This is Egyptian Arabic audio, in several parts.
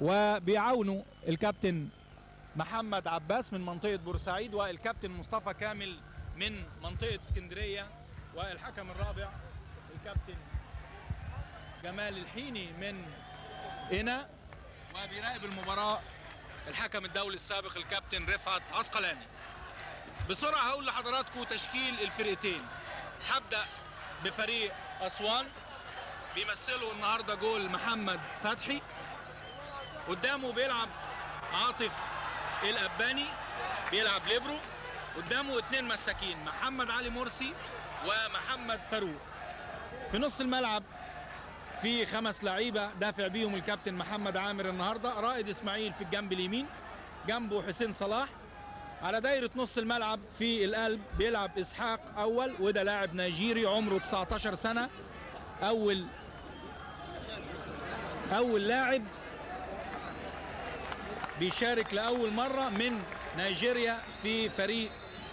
وبيعاونوا الكابتن محمد عباس من منطقة بورسعيد والكابتن مصطفى كامل من منطقة اسكندرية والحكم الرابع الكابتن جمال الحيني من هنا وبيراقب المباراة الحكم الدولي السابق الكابتن رفعت عسقلاني بسرعة هقول لحضراتكم تشكيل الفرقتين هبدأ بفريق أسوان بيمثله النهاردة جول محمد فتحي قدامه بيلعب عاطف الأباني بيلعب ليبرو قدامه اتنين مساكين محمد علي مرسي ومحمد فاروق في نص الملعب في خمس لعيبة دافع بيهم الكابتن محمد عامر النهاردة رائد اسماعيل في الجنب اليمين جنبه حسين صلاح على دايرة نص الملعب في القلب بيلعب إسحاق أول وده لاعب نيجيري عمره 19 سنة أول أول لاعب بيشارك لأول مرة من نيجيريا في فريق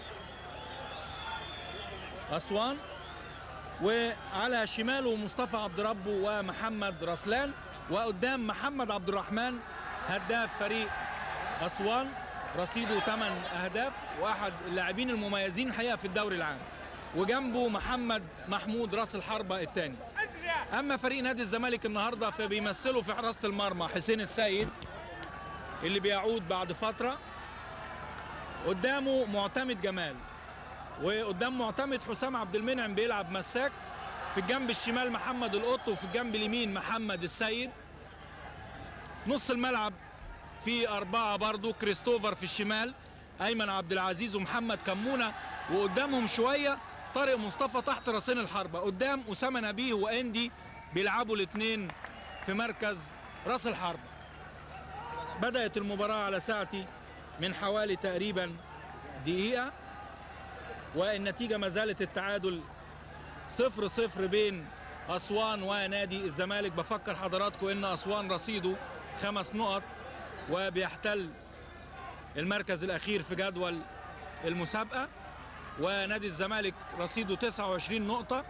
أسوان وعلى شماله مصطفى عبد ربه ومحمد رسلان وقدام محمد عبد الرحمن هداف فريق أسوان رصيده 8 أهداف وأحد اللاعبين المميزين الحقيقة في الدوري العام وجنبه محمد محمود راس الحربة الثاني أما فريق نادي الزمالك النهاردة فبيمثله في حراسة المرمى حسين السيد اللي بيعود بعد فترة قدامه معتمد جمال وقدام معتمد حسام عبد المنعم بيلعب مساك في الجنب الشمال محمد القط وفي الجنب اليمين محمد السيد نص الملعب في أربعة برضو كريستوفر في الشمال أيمن عبد العزيز ومحمد كمونة وقدامهم شوية طارق مصطفى تحت راسين الحربة قدام أسامة نبيه وأندي بيلعبوا الاثنين في مركز راس الحربة بدأت المباراة على ساعتي من حوالي تقريبا دقيقة والنتيجة ما زالت التعادل صفر صفر بين أسوان ونادي الزمالك بفكر حضراتكم إن أسوان رصيده خمس نقط وبيحتل المركز الأخير في جدول المسابقة ونادي الزمالك رصيده 29 نقطة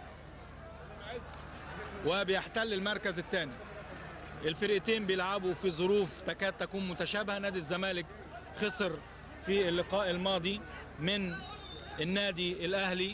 وبيحتل المركز الثاني الفرقتين بيلعبوا في ظروف تكاد تكون متشابهة نادي الزمالك خسر في اللقاء الماضي من النادي الأهلي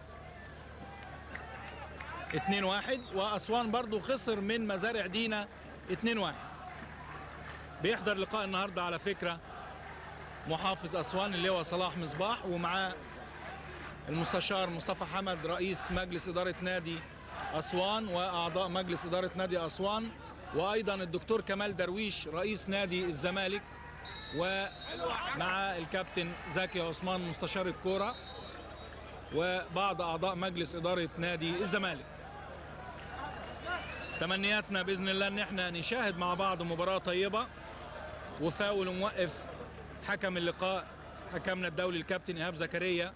2-1 وأسوان برضو خسر من مزارع دينا 2-1 بيحضر لقاء النهاردة على فكرة محافظ أسوان اللي هو صلاح مصباح ومعاه المستشار مصطفى حمد رئيس مجلس إدارة نادي أسوان وأعضاء مجلس إدارة نادي أسوان وأيضا الدكتور كمال درويش رئيس نادي الزمالك ومع الكابتن زكي عثمان مستشار الكورة وبعض أعضاء مجلس إدارة نادي الزمالك تمنياتنا بإذن الله أن احنا نشاهد مع بعض مباراة طيبة وفاول وموقف حكم اللقاء حكمنا الدولي الكابتن إيهاب زكريا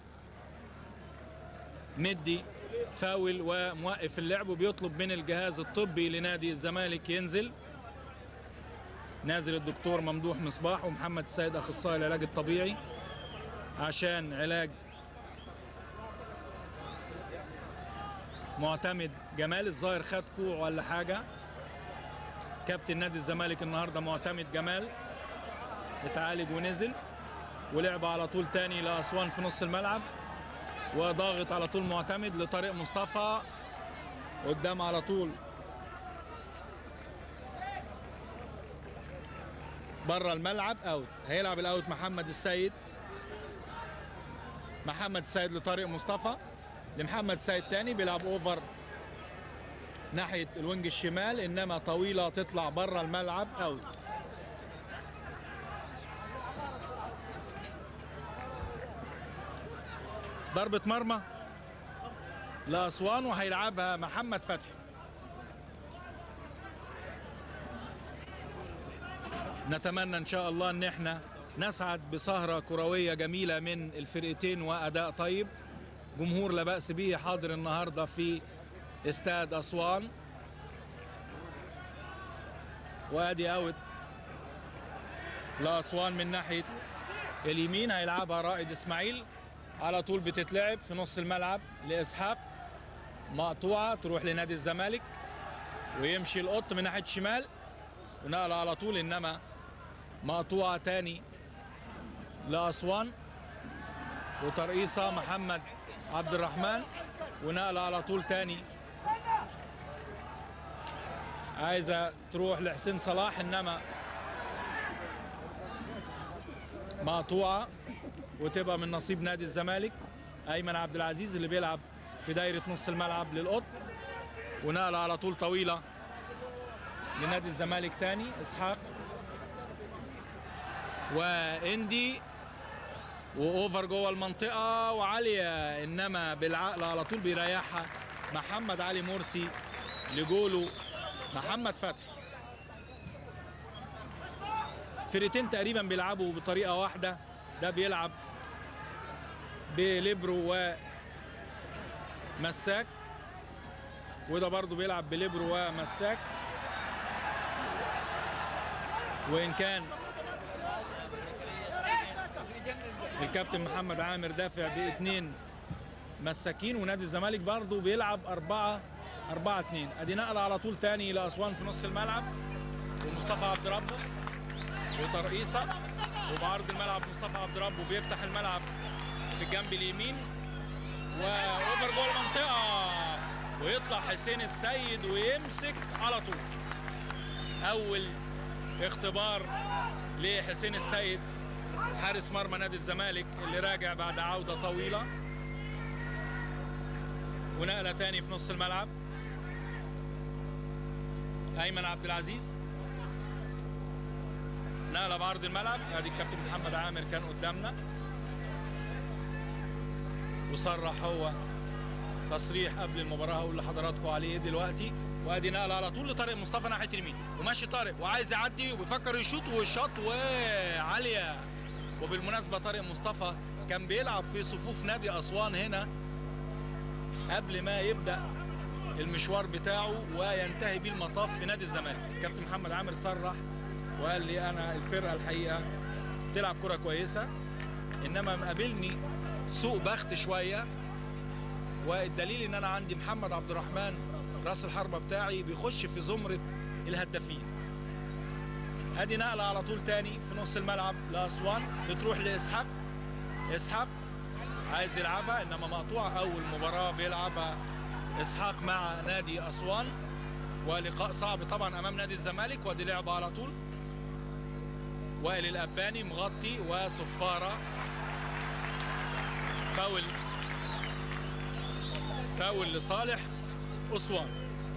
مدي فاول وموقف اللعب وبيطلب من الجهاز الطبي لنادي الزمالك ينزل نازل الدكتور ممدوح مصباح ومحمد السيد اخصائي العلاج الطبيعي عشان علاج معتمد جمال الظاهر خد كوع ولا حاجه كابتن نادي الزمالك النهارده معتمد جمال اتعالج ونزل ولعب على طول تاني لاسوان في نص الملعب وضاغط على طول معتمد لطارق مصطفى قدام على طول بره الملعب اوت هيلعب الاوت محمد السيد محمد السيد لطارق مصطفى لمحمد السيد تاني بيلعب اوفر ناحيه الوينج الشمال انما طويله تطلع بره الملعب اوت ضربة مرمى لأسوان وهيلعبها محمد فتحي نتمنى ان شاء الله ان احنا نسعد بسهرة كروية جميلة من الفرقتين واداء طيب جمهور لا بأس به حاضر النهاردة في استاد اسوان وادي اوت لاسوان من ناحية اليمين هيلعبها رائد اسماعيل على طول بتتلعب في نص الملعب لاسحاق مقطوعه تروح لنادي الزمالك ويمشي القط من ناحيه الشمال ونقلة على طول انما مقطوعة تاني لأسوان وترقيصة محمد عبد الرحمن ونقلة على طول تاني عايزة تروح لحسين صلاح انما مقطوعة وتبقى من نصيب نادي الزمالك ايمن عبد العزيز اللي بيلعب في دايرة نص الملعب للقط ونقلة على طول طويلة لنادي الزمالك تاني اسحاق واندي واوفر جوه المنطقة وعالية انما بالعقل على طول بيريحها محمد علي مرسي لجوله محمد فتحي فرقتين تقريبا بيلعبوا بطريقة واحدة ده بيلعب بليبرو ومساك وده برضو بيلعب بليبرو ومساك وإن كان الكابتن محمد عامر دافع باثنين مساكين ونادي الزمالك برضو بيلعب أربعة أربعة اتنين أدي نقلة على طول تاني لأسوان في نص الملعب ومصطفى عبد ربه وترقيصة وبعرض الملعب مصطفى عبد ربه بيفتح الملعب في الجنب اليمين واوفر جوه المنطقة ويطلع حسين السيد ويمسك على طول أول اختبار لحسين السيد حارس مرمى نادي الزمالك اللي راجع بعد عودة طويلة ونقلة تاني في نص الملعب أيمن عبد العزيز نقلة بعرض الملعب ادي الكابتن محمد عامر كان قدامنا وصرح هو تصريح قبل المباراة هقول لحضراتكم عليه دلوقتي وادي نقلة على طول لطارق مصطفى ناحية اليمين وماشي طارق وعايز يعدي وبيفكر يشوط والشوط وعالية وبالمناسبة طارق مصطفى كان بيلعب في صفوف نادي أسوان هنا قبل ما يبدأ المشوار بتاعه وينتهي بيه المطاف في نادي الزمالك كابتن محمد عامر صرح وقال لي انا الفرقه الحقيقه تلعب كره كويسه انما مقابلني سوء بخت شويه والدليل ان انا عندي محمد عبد الرحمن راس الحربه بتاعي بيخش في زمره الهدافين ادي نقله على طول تاني في نص الملعب لاسوان بتروح لاسحاق اسحاق عايز يلعبها انما مقطوعه اول مباراه بيلعبها اسحاق مع نادي اسوان ولقاء صعب طبعا امام نادي الزمالك وادي لعبه على طول وائل الأباني مغطي وصفارة فاول فاول لصالح أسوان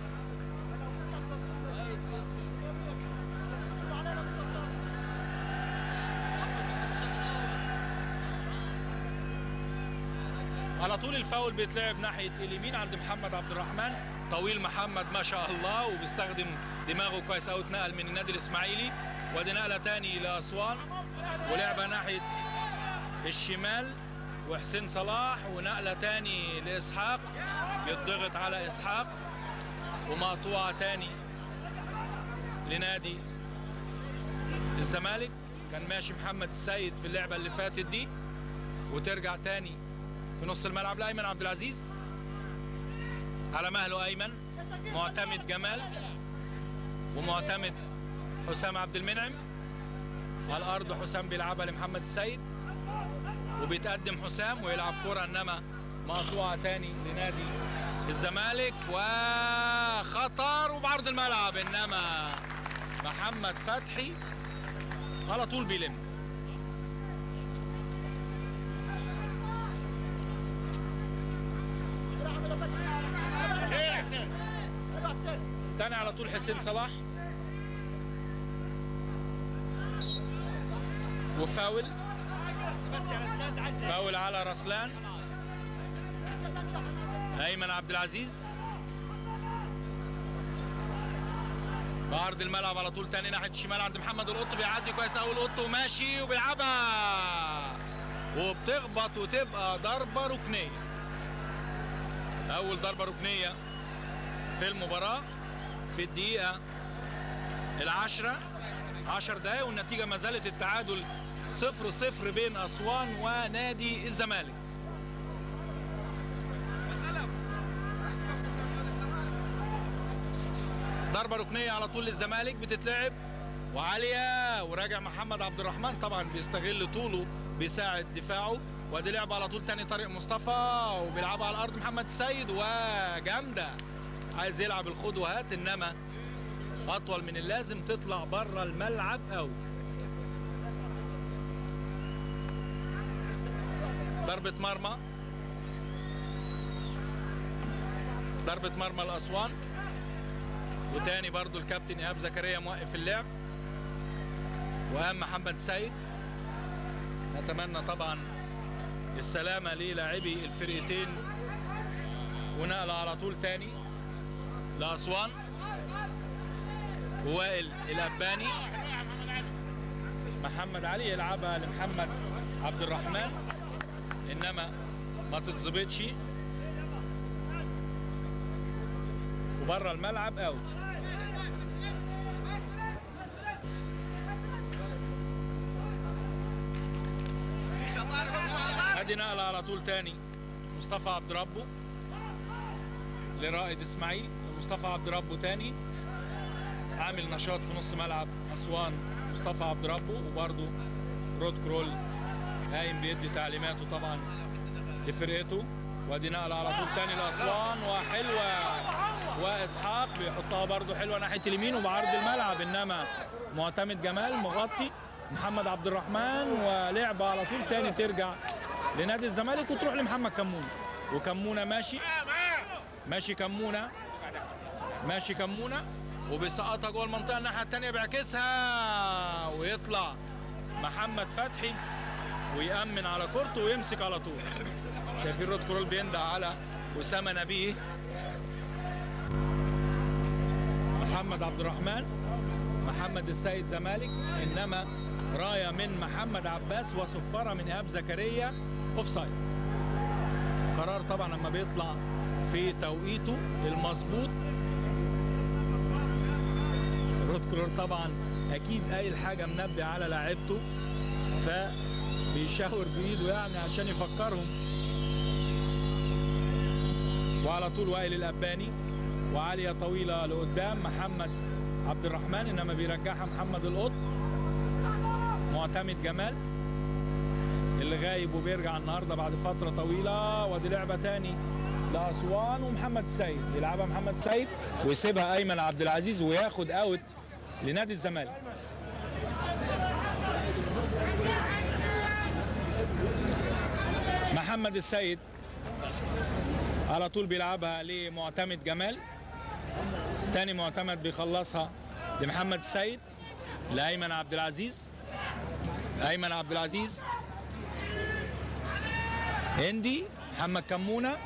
على طول الفاول بيتلعب ناحية اليمين عند محمد عبد الرحمن طويل محمد ما شاء الله وبيستخدم دماغه كويس قوي اتنقل من النادي الاسماعيلي وادي نقله تاني لاسوان ولعبه ناحيه الشمال وحسين صلاح ونقله تاني لاسحاق يضغط على اسحاق ومقطوعه تاني لنادي الزمالك كان ماشي محمد السيد في اللعبه اللي فاتت دي وترجع تاني في نص الملعب لايمن عبد العزيز على مهله ايمن معتمد جمال ومعتمد حسام عبد المنعم على الارض حسام بيلعبها لمحمد السيد وبيتقدم حسام ويلعب كرة انما مقطوعة تاني لنادي الزمالك وخطر وبعرض الملعب انما محمد فتحي على طول بيلم تاني على طول حسين صلاح وفاول فاول على رسلان ايمن عبد العزيز بعرض الملعب على طول تاني ناحيه الشمال عند محمد القط بيعدي كويس قوي القط وماشي وبيلعبها وبتخبط وتبقى ضربه ركنيه اول ضربه ركنيه في المباراه في الدقيقه العشرة عشر دقايق والنتيجة ما زالت التعادل صفر صفر بين أسوان ونادي الزمالك ضربة ركنية على طول للزمالك بتتلعب وعاليه وراجع محمد عبد الرحمن طبعا بيستغل طوله بيساعد دفاعه وادي لعبه على طول تاني طارق مصطفى وبيلعبها على الارض محمد السيد وجامده عايز يلعب الخد وهات انما اطول من اللازم تطلع بره الملعب قوي ضربة مرمى ضربة مرمى الأسوان وتاني برضو الكابتن إيهاب زكريا موقف اللعب وقام محمد سيد نتمنى طبعا السلامة للاعبي الفرقتين ونقلة على طول تاني لأسوان ووائل الأباني محمد علي يلعبها لمحمد عبد الرحمن انما ما تتظبطش وبره الملعب اوت ادي نقله على طول تاني مصطفى عبد ربه لرائد اسماعيل مصطفى عبد ربه تاني عامل نشاط في نص ملعب اسوان مصطفى عبد ربه وبرده رود كرول قايم بيدي تعليماته طبعا لفرقته وادي نقله على طول تاني لاسوان وحلوه واسحاق بيحطها برده حلوه ناحيه اليمين وبعرض الملعب انما معتمد جمال مغطي محمد عبد الرحمن ولعبه على طول تاني ترجع لنادي الزمالك وتروح لمحمد كمونه وكمونه ماشي ماشي كمونه ماشي كمونه وبيسقطها جوه المنطقه الناحيه الثانيه بيعكسها ويطلع محمد فتحي ويأمن على كورته ويمسك على طول شايفين رود كرول بيندع على أسامة نبيه محمد عبد الرحمن محمد السيد زمالك إنما راية من محمد عباس وصفارة من إيهاب زكريا أوف سايد قرار طبعا لما بيطلع في توقيته المظبوط رود كرول طبعا أكيد قايل حاجة منبه على لاعبته ف بيشاور بايده يعني عشان يفكرهم وعلى طول وائل الاباني وعاليه طويله لقدام محمد عبد الرحمن انما بيرجعها محمد القط معتمد جمال اللي غايب وبيرجع النهارده بعد فتره طويله ودي لعبه تاني لاسوان ومحمد السيد يلعبها محمد السيد ويسيبها ايمن عبد العزيز وياخد اوت لنادي الزمالك محمد السيد على طول بيلعبها لمعتمد جمال تاني معتمد بيخلصها لمحمد السيد لايمن عبد العزيز ايمن عبد العزيز هندي محمد كمونه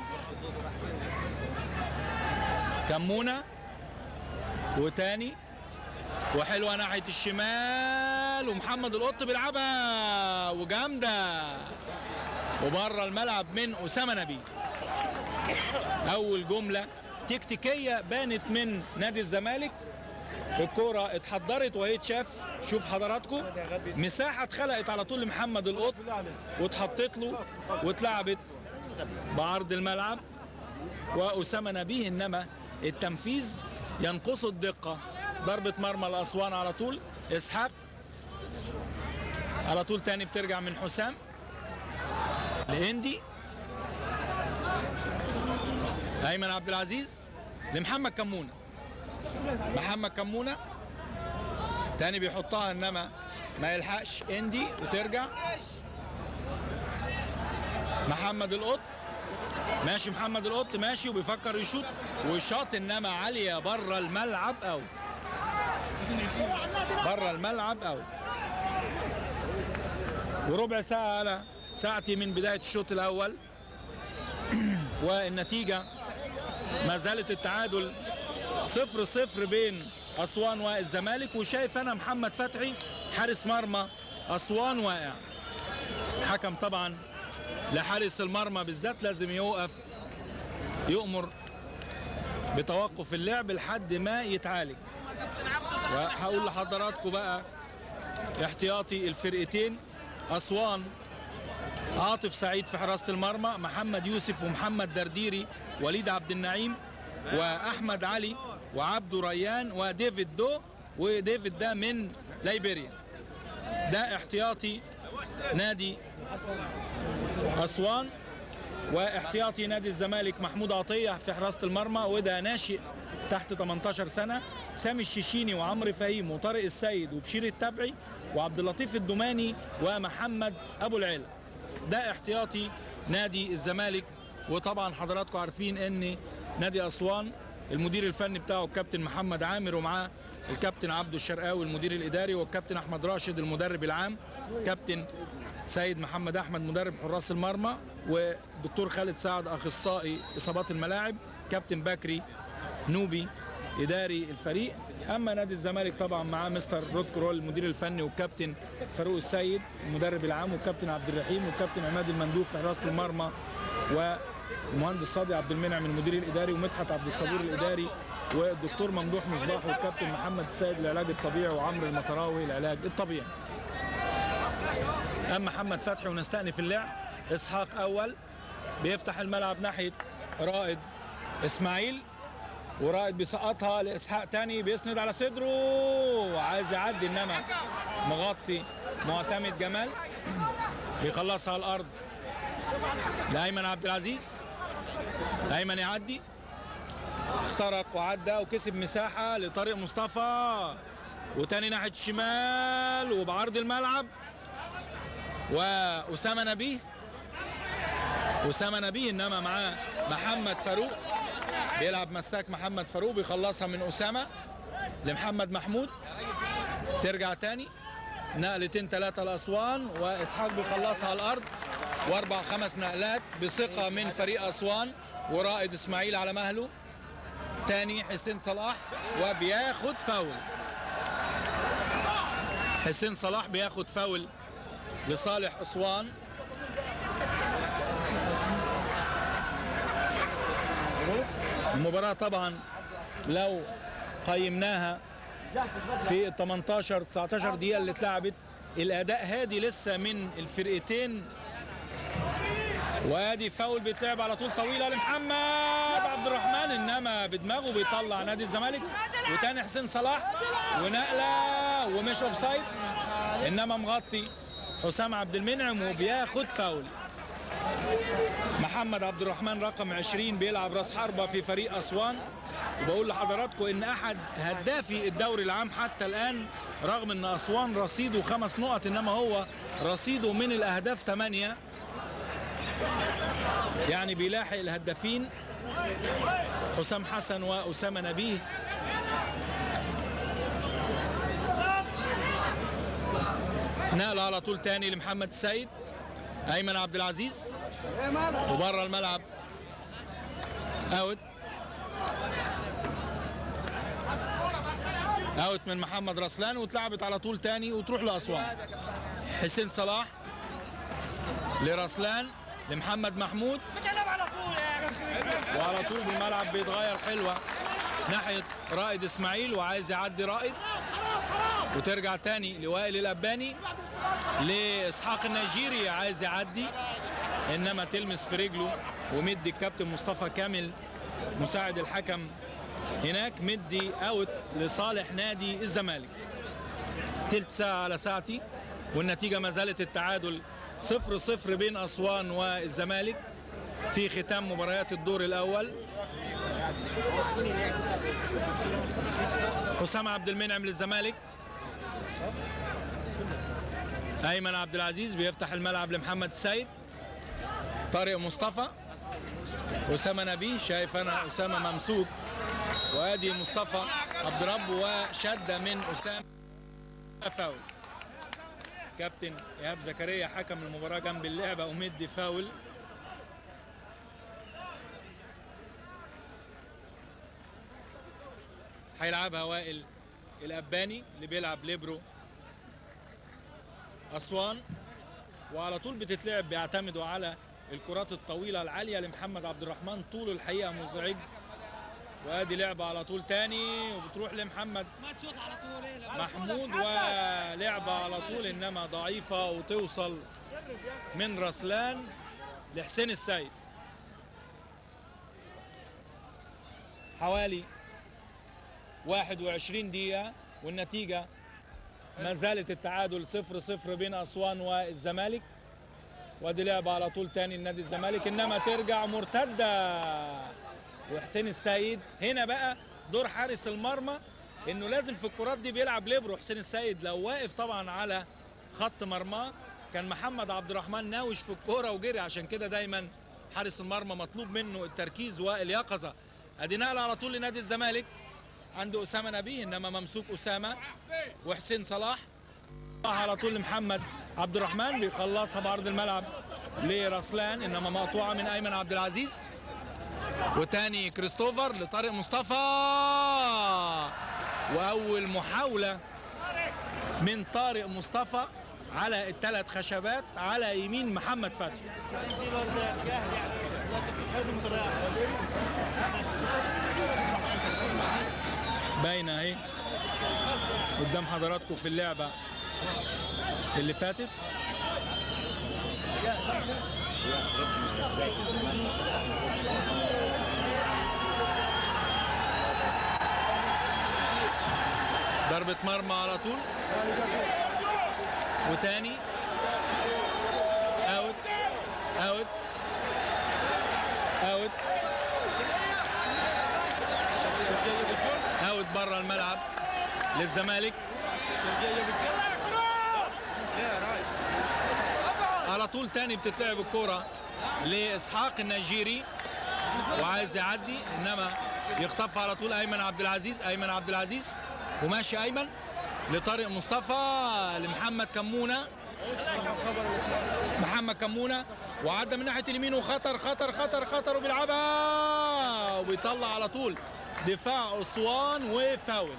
كمونه وتاني وحلوه ناحيه الشمال ومحمد القط بيلعبها وجامده وبره الملعب من اسامه نبيل اول جمله تكتيكيه بانت من نادي الزمالك الكوره اتحضرت وهي اتشاف شوف حضراتكم مساحه اتخلقت على طول لمحمد القط واتحطت له واتلعبت بعرض الملعب واسامه نبيه انما التنفيذ ينقصه الدقه ضربه مرمى الاسوان على طول اسحاق على طول تاني بترجع من حسام لهندي ايمن عبد العزيز لمحمد كمونه محمد كمونه تاني بيحطها انما ما يلحقش اندي وترجع محمد القط ماشي محمد القط ماشي وبيفكر يشوط وشاط انما عاليه بره الملعب او بره الملعب او وربع ساعه على ساعتي من بدايه الشوط الاول والنتيجه ما زالت التعادل صفر صفر بين اسوان والزمالك وشايف انا محمد فتحي حارس مرمى اسوان واقع حكم طبعا لحارس المرمى بالذات لازم يوقف يؤمر بتوقف اللعب لحد ما يتعالج وهقول لحضراتكم بقى احتياطي الفرقتين اسوان عاطف سعيد في حراسه المرمى محمد يوسف ومحمد درديري وليد عبد النعيم واحمد علي وعبده ريان وديفيد دو وديفيد ده من ليبيريا ده احتياطي نادي أسوان واحتياطي نادي الزمالك محمود عطية في حراسة المرمى وده ناشئ تحت 18 سنة سامي الشيشيني وعمرو فهيم وطارق السيد وبشير التبعي وعبد اللطيف الدماني ومحمد أبو العلا ده احتياطي نادي الزمالك وطبعا حضراتكم عارفين ان نادي أسوان المدير الفني بتاعه الكابتن محمد عامر ومعاه الكابتن عبده الشرقاوي المدير الإداري والكابتن أحمد راشد المدرب العام كابتن سيد محمد احمد مدرب حراس المرمى ودكتور خالد سعد اخصائي اصابات الملاعب كابتن بكري نوبي اداري الفريق اما نادي الزمالك طبعا معاه مستر رود كرول المدير الفني والكابتن فاروق السيد المدرب العام والكابتن عبد الرحيم والكابتن عماد المندوب في حراسه المرمى والمهندس صادق عبد المنعم المدير الاداري ومدحت عبد الصبور الاداري والدكتور ممدوح مصباح والكابتن محمد السيد العلاج الطبيعي وعمرو المطراوي العلاج الطبيعي اما محمد فتحي ونستأنف اللعب اسحاق اول بيفتح الملعب ناحيه رائد اسماعيل ورائد بيسقطها لاسحاق تاني بيسند على صدره وعايز يعدي انما مغطي معتمد جمال بيخلصها على الارض لايمن عبد العزيز ايمن يعدي اخترق وعدى وكسب مساحه لطارق مصطفى وتاني ناحيه الشمال وبعرض الملعب وأسامة نبيه أسامة نبيه إنما معاه محمد فاروق بيلعب مساك محمد فاروق بيخلصها من أسامة لمحمد محمود ترجع تاني نقلتين ثلاثة لأسوان وإسحاق بيخلصها على الأرض وأربع خمس نقلات بثقة من فريق أسوان ورائد إسماعيل على مهله تاني حسين صلاح وبياخد فاول حسين صلاح بياخد فاول لصالح أسوان المباراة طبعا لو قيمناها في ال 18 19 دقيقة اللي اتلعبت الأداء هادي لسه من الفرقتين وادي فاول بيتلعب على طول طويلة لمحمد عبد الرحمن انما بدماغه بيطلع نادي الزمالك وتاني حسين صلاح ونقلة ومش اوف سايد انما مغطي حسام عبد المنعم وبياخد فاول محمد عبد الرحمن رقم 20 بيلعب راس حربة في فريق أسوان وبقول لحضراتكم ان احد هدافي الدوري العام حتى الان رغم ان أسوان رصيده خمس نقط انما هو رصيده من الاهداف ثمانية يعني بيلاحق الهدافين حسام حسن وأسامة نبيه نقل على طول تاني لمحمد السيد ايمن عبد العزيز وبره الملعب اوت اوت من محمد رسلان واتلعبت على طول تاني وتروح لاسوان حسين صلاح لرسلان لمحمد محمود وعلى طول بالملعب بيتغير حلوه ناحيه رائد اسماعيل وعايز يعدي رائد وترجع تاني لوائل الاباني لاسحاق النيجيري عايز يعدي انما تلمس في رجله ومدي الكابتن مصطفى كامل مساعد الحكم هناك مدي اوت لصالح نادي الزمالك تلت ساعة على ساعتي والنتيجة ما زالت التعادل صفر صفر بين أسوان والزمالك في ختام مباريات الدور الأول حسام عبد المنعم للزمالك ايمن عبد العزيز بيفتح الملعب لمحمد السيد طارق مصطفى اسامه نبيه شايف انا اسامه ممسوك وادي مصطفى عبد رب وشده من اسامه فاول كابتن ايهاب زكريا حكم المباراه جنب اللعبه ومدي فاول هيلعبها وائل الاباني اللي بيلعب ليبرو اسوان وعلى طول بتتلعب بيعتمدوا على الكرات الطويله العاليه لمحمد عبد الرحمن طوله الحقيقه مزعج وادي لعبه على طول تاني وبتروح لمحمد محمود ولعبه على طول انما ضعيفه وتوصل من رسلان لحسين السيد حوالي 21 دقيقة والنتيجة ما زالت التعادل 0 0 بين اسوان والزمالك وادي لعبه على طول تاني لنادي الزمالك انما ترجع مرتده وحسين السيد هنا بقى دور حارس المرمى انه لازم في الكرات دي بيلعب ليبرو حسين السيد لو واقف طبعا على خط مرماه كان محمد عبد الرحمن ناوش في الكوره وجري عشان كده دايما حارس المرمى مطلوب منه التركيز واليقظه ادي نقل على طول لنادي الزمالك عنده اسامه نبيه انما ممسوك اسامه وحسين صلاح على طول لمحمد عبد الرحمن بيخلصها بعرض الملعب لرسلان انما مقطوعه من ايمن عبد العزيز وتاني كريستوفر لطارق مصطفى واول محاوله من طارق مصطفى على الثلاث خشبات على يمين محمد فتحي باينه اهي قدام حضراتكم في اللعبه اللي فاتت ضربة مرمى على طول وتاني اوت اوت اوت اوت بره الملعب للزمالك على طول تاني بتتلعب الكرة لإسحاق النيجيري وعايز يعدي إنما يخطف على طول أيمن عبد العزيز أيمن عبد العزيز وماشي أيمن لطارق مصطفى لمحمد كمونة محمد كمونة وعدى من ناحية اليمين وخطر خطر خطر خطر وبيلعبها وبيطلع على طول دفاع أسوان وفاول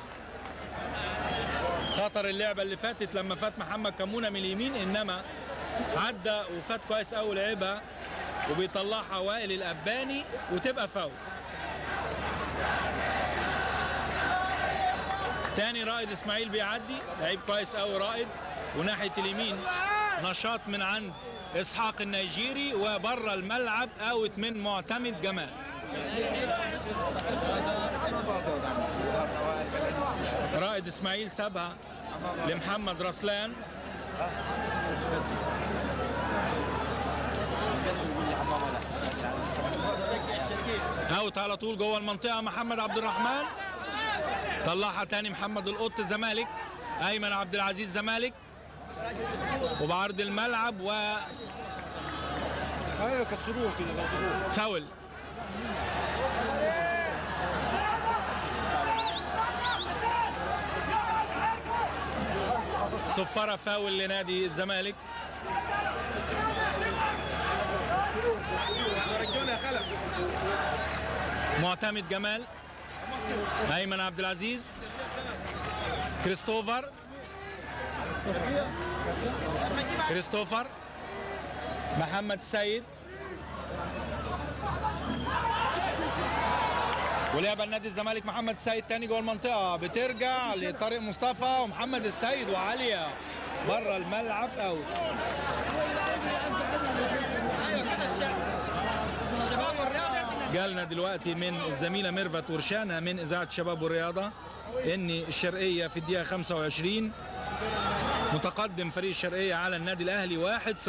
خطر اللعبة اللي فاتت لما فات محمد كمونة من اليمين إنما عدى وفات كويس قوي لعبها وبيطلعها وائل الأباني وتبقى فاول تاني رائد اسماعيل بيعدي لعيب كويس قوي رائد وناحية اليمين نشاط من عند اسحاق النيجيري وبره الملعب اوت من معتمد جمال رائد اسماعيل سابها لمحمد رسلان اوت على طول جوه المنطقه محمد عبد الرحمن طلعها تاني محمد القط زمالك ايمن عبد العزيز زمالك وبعرض الملعب و ايوه كسروه كده كسروه فاول صفارة فاول لنادي الزمالك رجعونا خلف معتمد جمال ايمن عبد العزيز كريستوفر كريستوفر محمد السيد ولعب النادي الزمالك محمد السيد تاني جوه المنطقه بترجع لطارق مصطفى ومحمد السيد وعاليه بره الملعب اوت جالنا دلوقتي من الزميله ميرفت ورشانه من اذاعه شباب والرياضه ان الشرقيه في الدقيقه 25 متقدم فريق الشرقيه على النادي الاهلي 1-0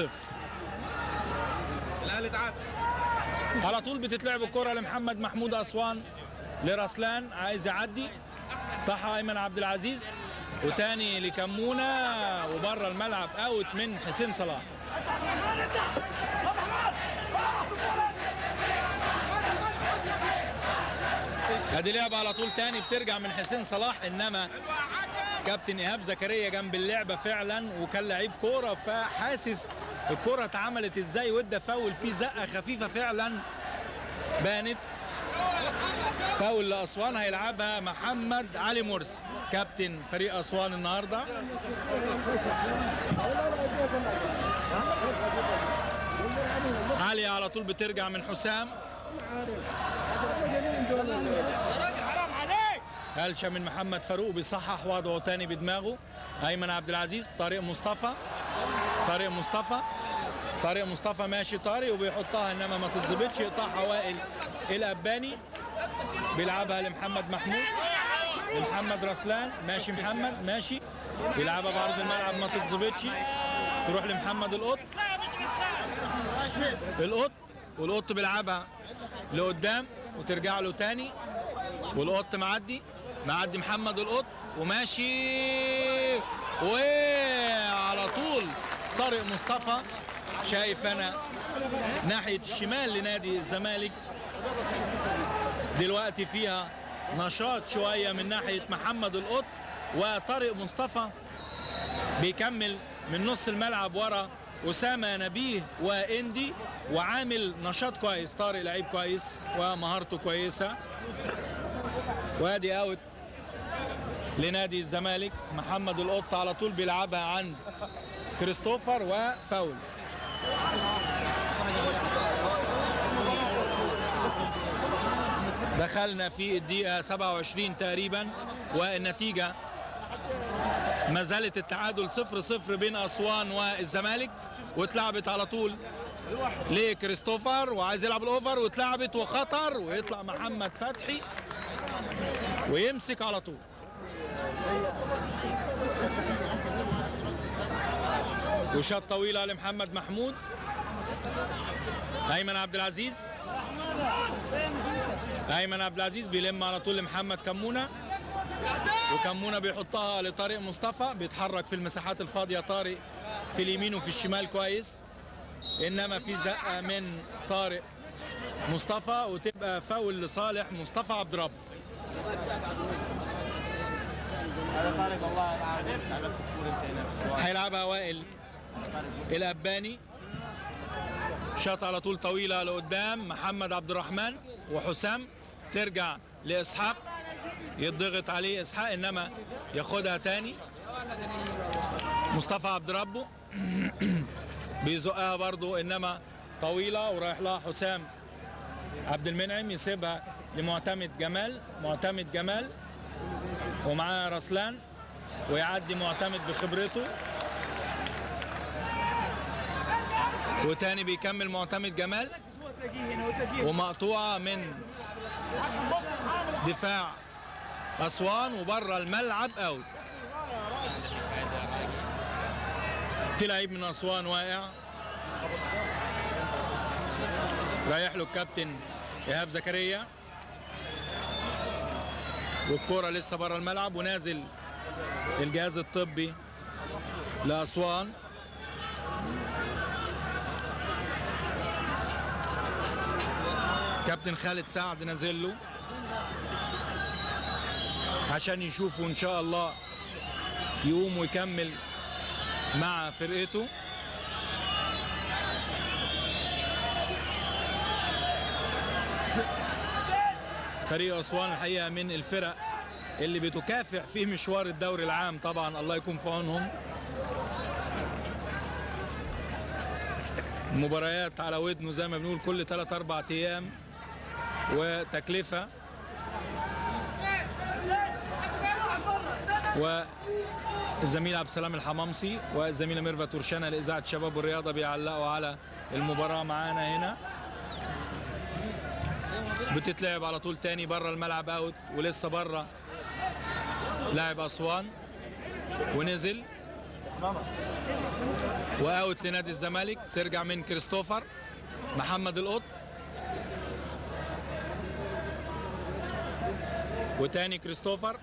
الاهلي تعادل على طول بتتلعب الكره لمحمد محمود اسوان لرسلان عايز يعدي طحى ايمن عبد العزيز وتاني لكمونه وبره الملعب اوت من حسين صلاح ادي لعبه على طول تاني بترجع من حسين صلاح انما كابتن ايهاب زكريا جنب اللعبه فعلا وكان لعيب كوره فحاسس الكوره اتعملت ازاي وادى فاول فيه زقه خفيفه فعلا بانت فاول لاسوان هيلعبها محمد علي مرسي كابتن فريق اسوان النهارده علي على طول بترجع من حسام هلشة من محمد فاروق بيصحح وضعه تاني بدماغه ايمن عبد العزيز طارق مصطفى طارق مصطفى طارق مصطفى ماشي طارق وبيحطها انما ما تتظبطش يقطعها وائل الاباني بيلعبها لمحمد محمود لمحمد رسلان ماشي محمد ماشي يلعبها بعرض الملعب ما تتظبطش تروح لمحمد القط القط والقط بيلعبها لقدام وترجع له تاني والقط معدي معدي محمد القط وماشي وعلى طول طارق مصطفى شايف انا ناحية الشمال لنادي الزمالك دلوقتي فيها نشاط شوية من ناحية محمد القط وطارق مصطفى بيكمل من نص الملعب ورا أسامة نبيه وإندي وعامل نشاط كويس طارق لعيب كويس ومهارته كويسة وادي اوت لنادي الزمالك محمد القط على طول بيلعبها عند كريستوفر وفاول دخلنا في الدقيقة 27 تقريبا والنتيجة ما زالت التعادل 0-0 بين أسوان والزمالك واتلعبت على طول لكريستوفر وعايز يلعب الاوفر واتلعبت وخطر ويطلع محمد فتحي ويمسك على طول وشاط طويلة لمحمد محمود أيمن عبد العزيز أيمن عبد العزيز بيلم على طول لمحمد كمونة وكمونة بيحطها لطارق مصطفى بيتحرك في المساحات الفاضية طارق في اليمين وفي الشمال كويس إنما في زقة من طارق مصطفى وتبقى فاول لصالح مصطفى عبد رب هذا طارق والله انا عارف لعبت كتير انت هنا هيلعبها وائل الأباني شاط على طول طويلة لقدام محمد عبد الرحمن وحسام ترجع لإسحاق يضغط عليه إسحاق إنما ياخدها تاني مصطفى عبد ربه بيزقها برضو إنما طويلة ورايح لها حسام عبد المنعم يسيبها لمعتمد جمال معتمد جمال ومعاه رسلان ويعدي معتمد بخبرته وتاني بيكمل معتمد جمال ومقطوعة من دفاع أسوان وبره الملعب أوت في لعيب من أسوان واقع رايح له الكابتن إيهاب زكريا والكرة لسه بره الملعب ونازل الجهاز الطبي لأسوان كابتن خالد سعد نازل له عشان يشوفوا ان شاء الله يقوم ويكمل مع فرقته فريق اسوان الحقيقه من الفرق اللي بتكافح في مشوار الدوري العام طبعا الله يكون في عونهم مباريات على ودنه زي ما بنقول كل 3 4 ايام وتكلفه والزميل عبد السلام الحمامسي والزميله ميرفت ترشانه لاذاعه شباب والرياضه بيعلقوا على المباراه معانا هنا بتتلعب على طول تاني بره الملعب اوت ولسه بره لاعب اسوان ونزل واوت لنادي الزمالك ترجع من كريستوفر محمد القط وتاني كريستوفر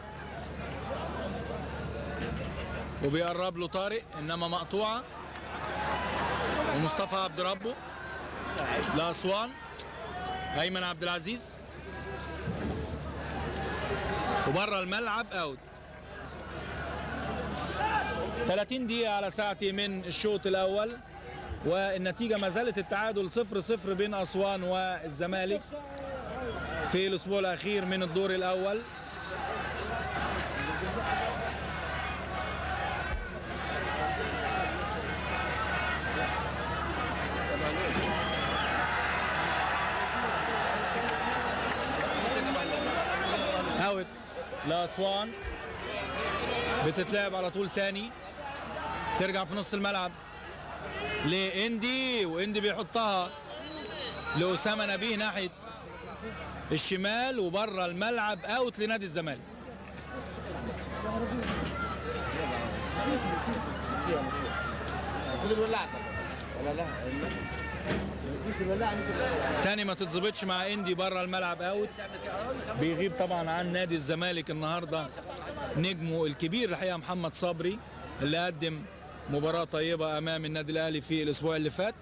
وبيقرب له طارق انما مقطوعه ومصطفى عبد ربه لاسوان ايمن عبد العزيز وبره الملعب اوت 30 دقيقة على ساعتي من الشوط الأول والنتيجة ما زالت التعادل 0-0 بين أسوان والزمالك في الأسبوع الأخير من الدور الأول اوت لأسوان بتتلعب على طول تاني ترجع في نص الملعب لاندي واندي بيحطها لأسامة نبيه ناحية الشمال وبره الملعب اوت لنادي الزمالك خذ الولاعة ولا لا نسيش الولاعة نسيب الولاعة. تاني ما تتظبطش مع اندي بره الملعب اوت بيغيب طبعا عن نادي الزمالك النهارده نجمه الكبير الحقيقه محمد صبري اللي قدم مباراه طيبه امام النادي الاهلي في الاسبوع اللي فات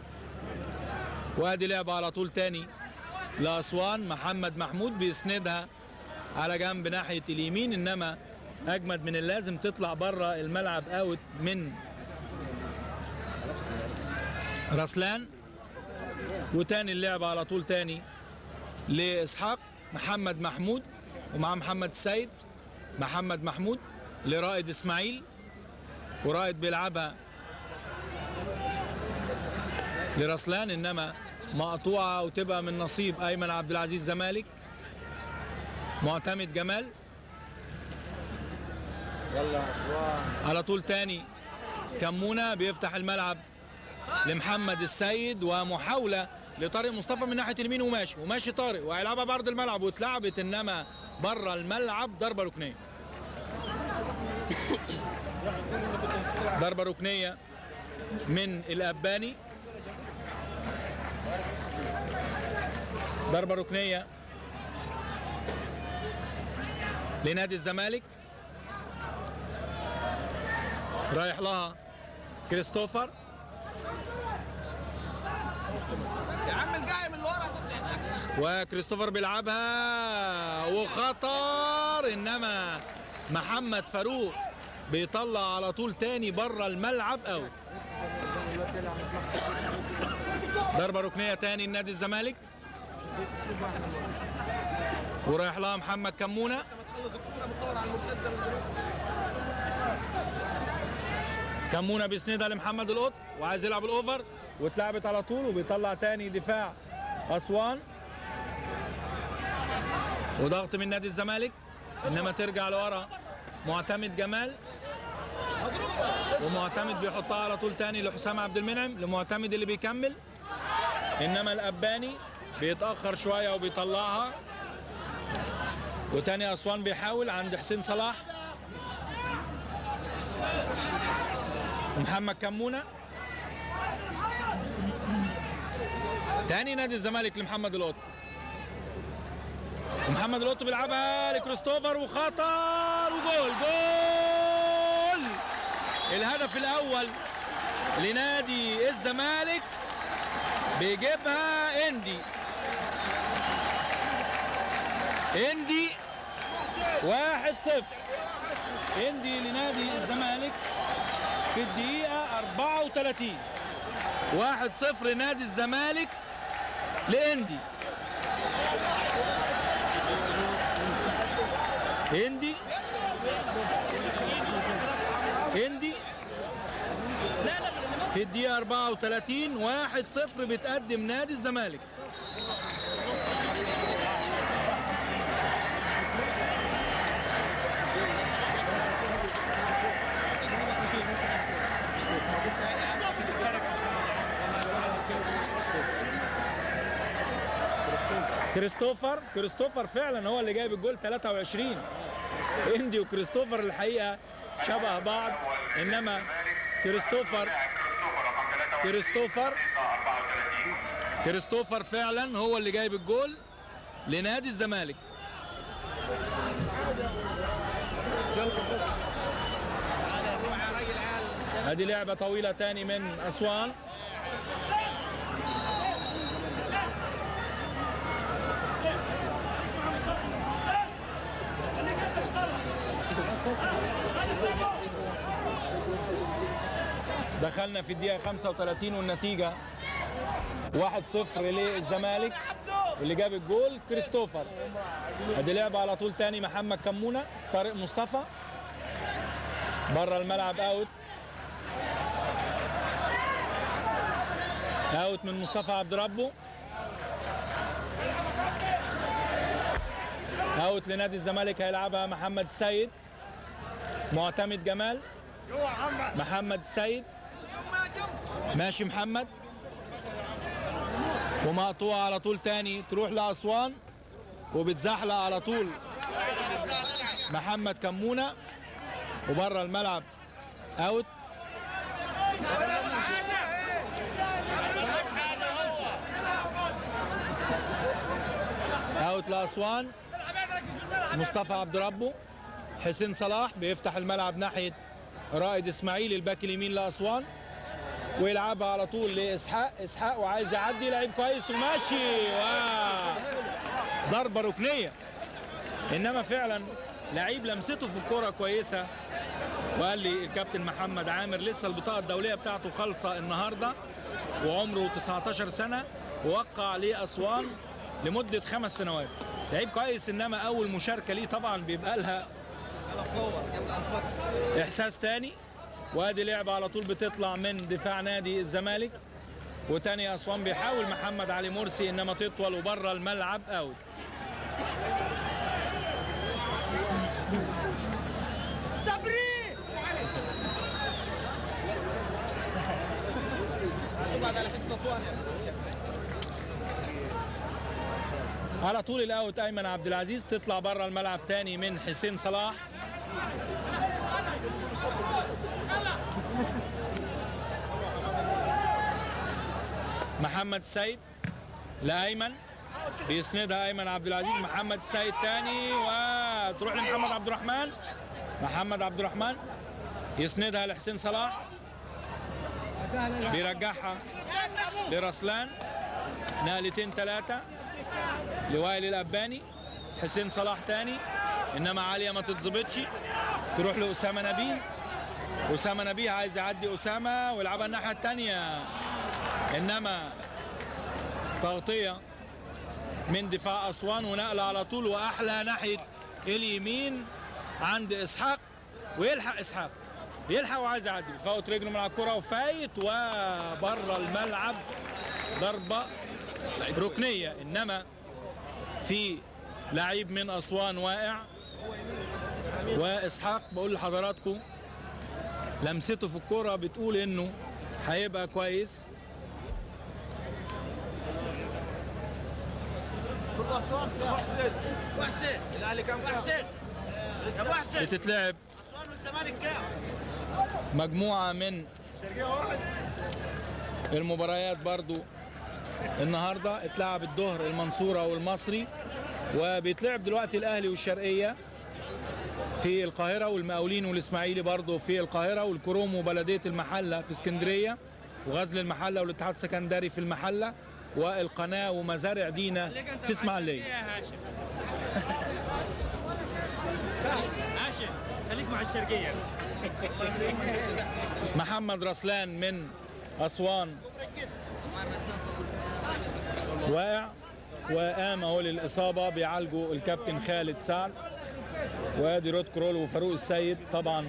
وادي لعبه على طول تاني لاسوان محمد محمود بيسندها على جنب ناحيه اليمين انما اجمد من اللازم تطلع بره الملعب اوت من رسلان وتاني اللعبة على طول تاني لإسحاق محمد محمود ومع محمد السيد محمد محمود لرائد إسماعيل ورائد بيلعبها لرسلان إنما مقطوعة وتبقى من نصيب أيمن عبد العزيز زمالك معتمد جمال يلا أسوان على طول تاني كمونة بيفتح الملعب لمحمد السيد ومحاولة لطارق مصطفى من ناحية اليمين وماشي وماشي طارق وهيلعبها بعرض الملعب واتلعبت انما بره الملعب ضربة ركنية ضربة ركنية من الأباني ضربة ركنية لنادي الزمالك رايح لها كريستوفر يا عم القايم اللي ورا وكريستوفر بيلعبها وخطر انما محمد فاروق بيطلع على طول تاني بره الملعب اوت ضربه ركنيه تاني لنادي الزمالك ورايح لها محمد كمونه تخلص الكورة بتدور على المرتدة من دلوقتي كمونه بيسندها لمحمد القط وعايز يلعب الاوفر واتلعبت على طول وبيطلع تاني دفاع اسوان وضغط من نادي الزمالك انما ترجع لورا معتمد جمال ومعتمد بيحطها على طول تاني لحسام عبد المنعم لمعتمد اللي بيكمل انما الاباني بيتاخر شويه وبيطلعها وتاني اسوان بيحاول عند حسين صلاح ومحمد كمونه تاني نادي الزمالك لمحمد القط ومحمد القط بيلعبها لكريستوفر وخطر وجول جول الهدف الاول لنادي الزمالك بيجيبها اندي اندي واحد صفر اندي لنادي الزمالك في الدقيقة 34 واحد صفر نادي الزمالك لاندي اندي اندي في الدقيقة 34 واحد صفر بتقدم نادي الزمالك كريستوفر كريستوفر فعلا هو اللي جايب الجول 23 اندي وكريستوفر الحقيقه شبه بعض انما كريستوفر كريستوفر كريستوفر فعلا هو اللي جايب الجول لنادي الزمالك ادي لعبه طويله تاني من اسوان دخلنا في الدقيقة 35 والنتيجة 1-0 للزمالك اللي جاب الجول كريستوفر ادي لعبة على طول تاني محمد كمونة طارق مصطفى بره الملعب اوت اوت من مصطفى عبد ربه اوت لنادي الزمالك هيلعبها محمد السيد معتمد جمال محمد السيد ماشي محمد ومقطوعة على طول تاني تروح لأسوان وبتزحلق على طول محمد كمونة وبره الملعب اوت اوت لاسوان مصطفى عبد ربه حسين صلاح بيفتح الملعب ناحيه رائد اسماعيل الباك اليمين لاسوان ويلعبها على طول لاسحاق اسحاق وعايز يعدي لعيب كويس وماشي واو ضربه ركنيه انما فعلا لعيب لمسته في الكوره كويسه وقال لي الكابتن محمد عامر لسه البطاقه الدوليه بتاعته خالصه النهارده وعمره 19 سنه ووقع لاسوان لمده خمس سنوات لعيب كويس انما اول مشاركه ليه طبعا بيبقى لها انا بصور قبل انفر احساس تاني وادي لعبه على طول بتطلع من دفاع نادي الزمالك وتاني اسوان بيحاول محمد علي مرسي انما تطول وبره الملعب اوت صبري اقعد على حس اسوان يا على طول الاوت ايمن عبد العزيز تطلع بره الملعب تاني من حسين صلاح محمد السيد لايمن بيسندها ايمن عبد العزيز محمد السيد تاني وتروح لمحمد عبد الرحمن محمد عبد الرحمن يسندها لحسين صلاح بيرجعها لرسلان نقلتين ثلاثة لوائل الأباني حسين صلاح تاني إنما عالية ما تتظبطش تروح لأسامة نبيه أسامة نبيه عايز يعدي أسامة ويلعبها الناحية التانية إنما تغطية من دفاع أسوان ونقلة على طول وأحلى ناحية اليمين عند إسحاق ويلحق إسحاق يلحق وعايز يعدي فوت رجله من على الكرة وفايت وبره الملعب ضربة ركنية إنما في لعيب من أسوان واقع وإسحاق بقول لحضراتكم لمسته في الكرة بتقول إنه هيبقى كويس محسن محسن الاهلي كم محسن يا ابو حسن بتتلعب اسوان والزمالك كام؟ مجموعة من شرقيه واحد المباريات برضو النهاردة اتلعب الظهر المنصورة والمصري وبيتلعب دلوقتي الأهلي والشرقية في القاهرة والمقاولين والإسماعيلي برضو في القاهرة والكروم وبلدية المحلة في اسكندرية وغزل المحلة والاتحاد السكندري في المحلة والقناة ومزارع دينا في اسماعيلية هاشم هاشم خليك مع الشرقية محمد رسلان من أسوان واقع وقام اهو للإصابة بيعالجوا الكابتن خالد سعد وادي رود كرول وفاروق السيد طبعا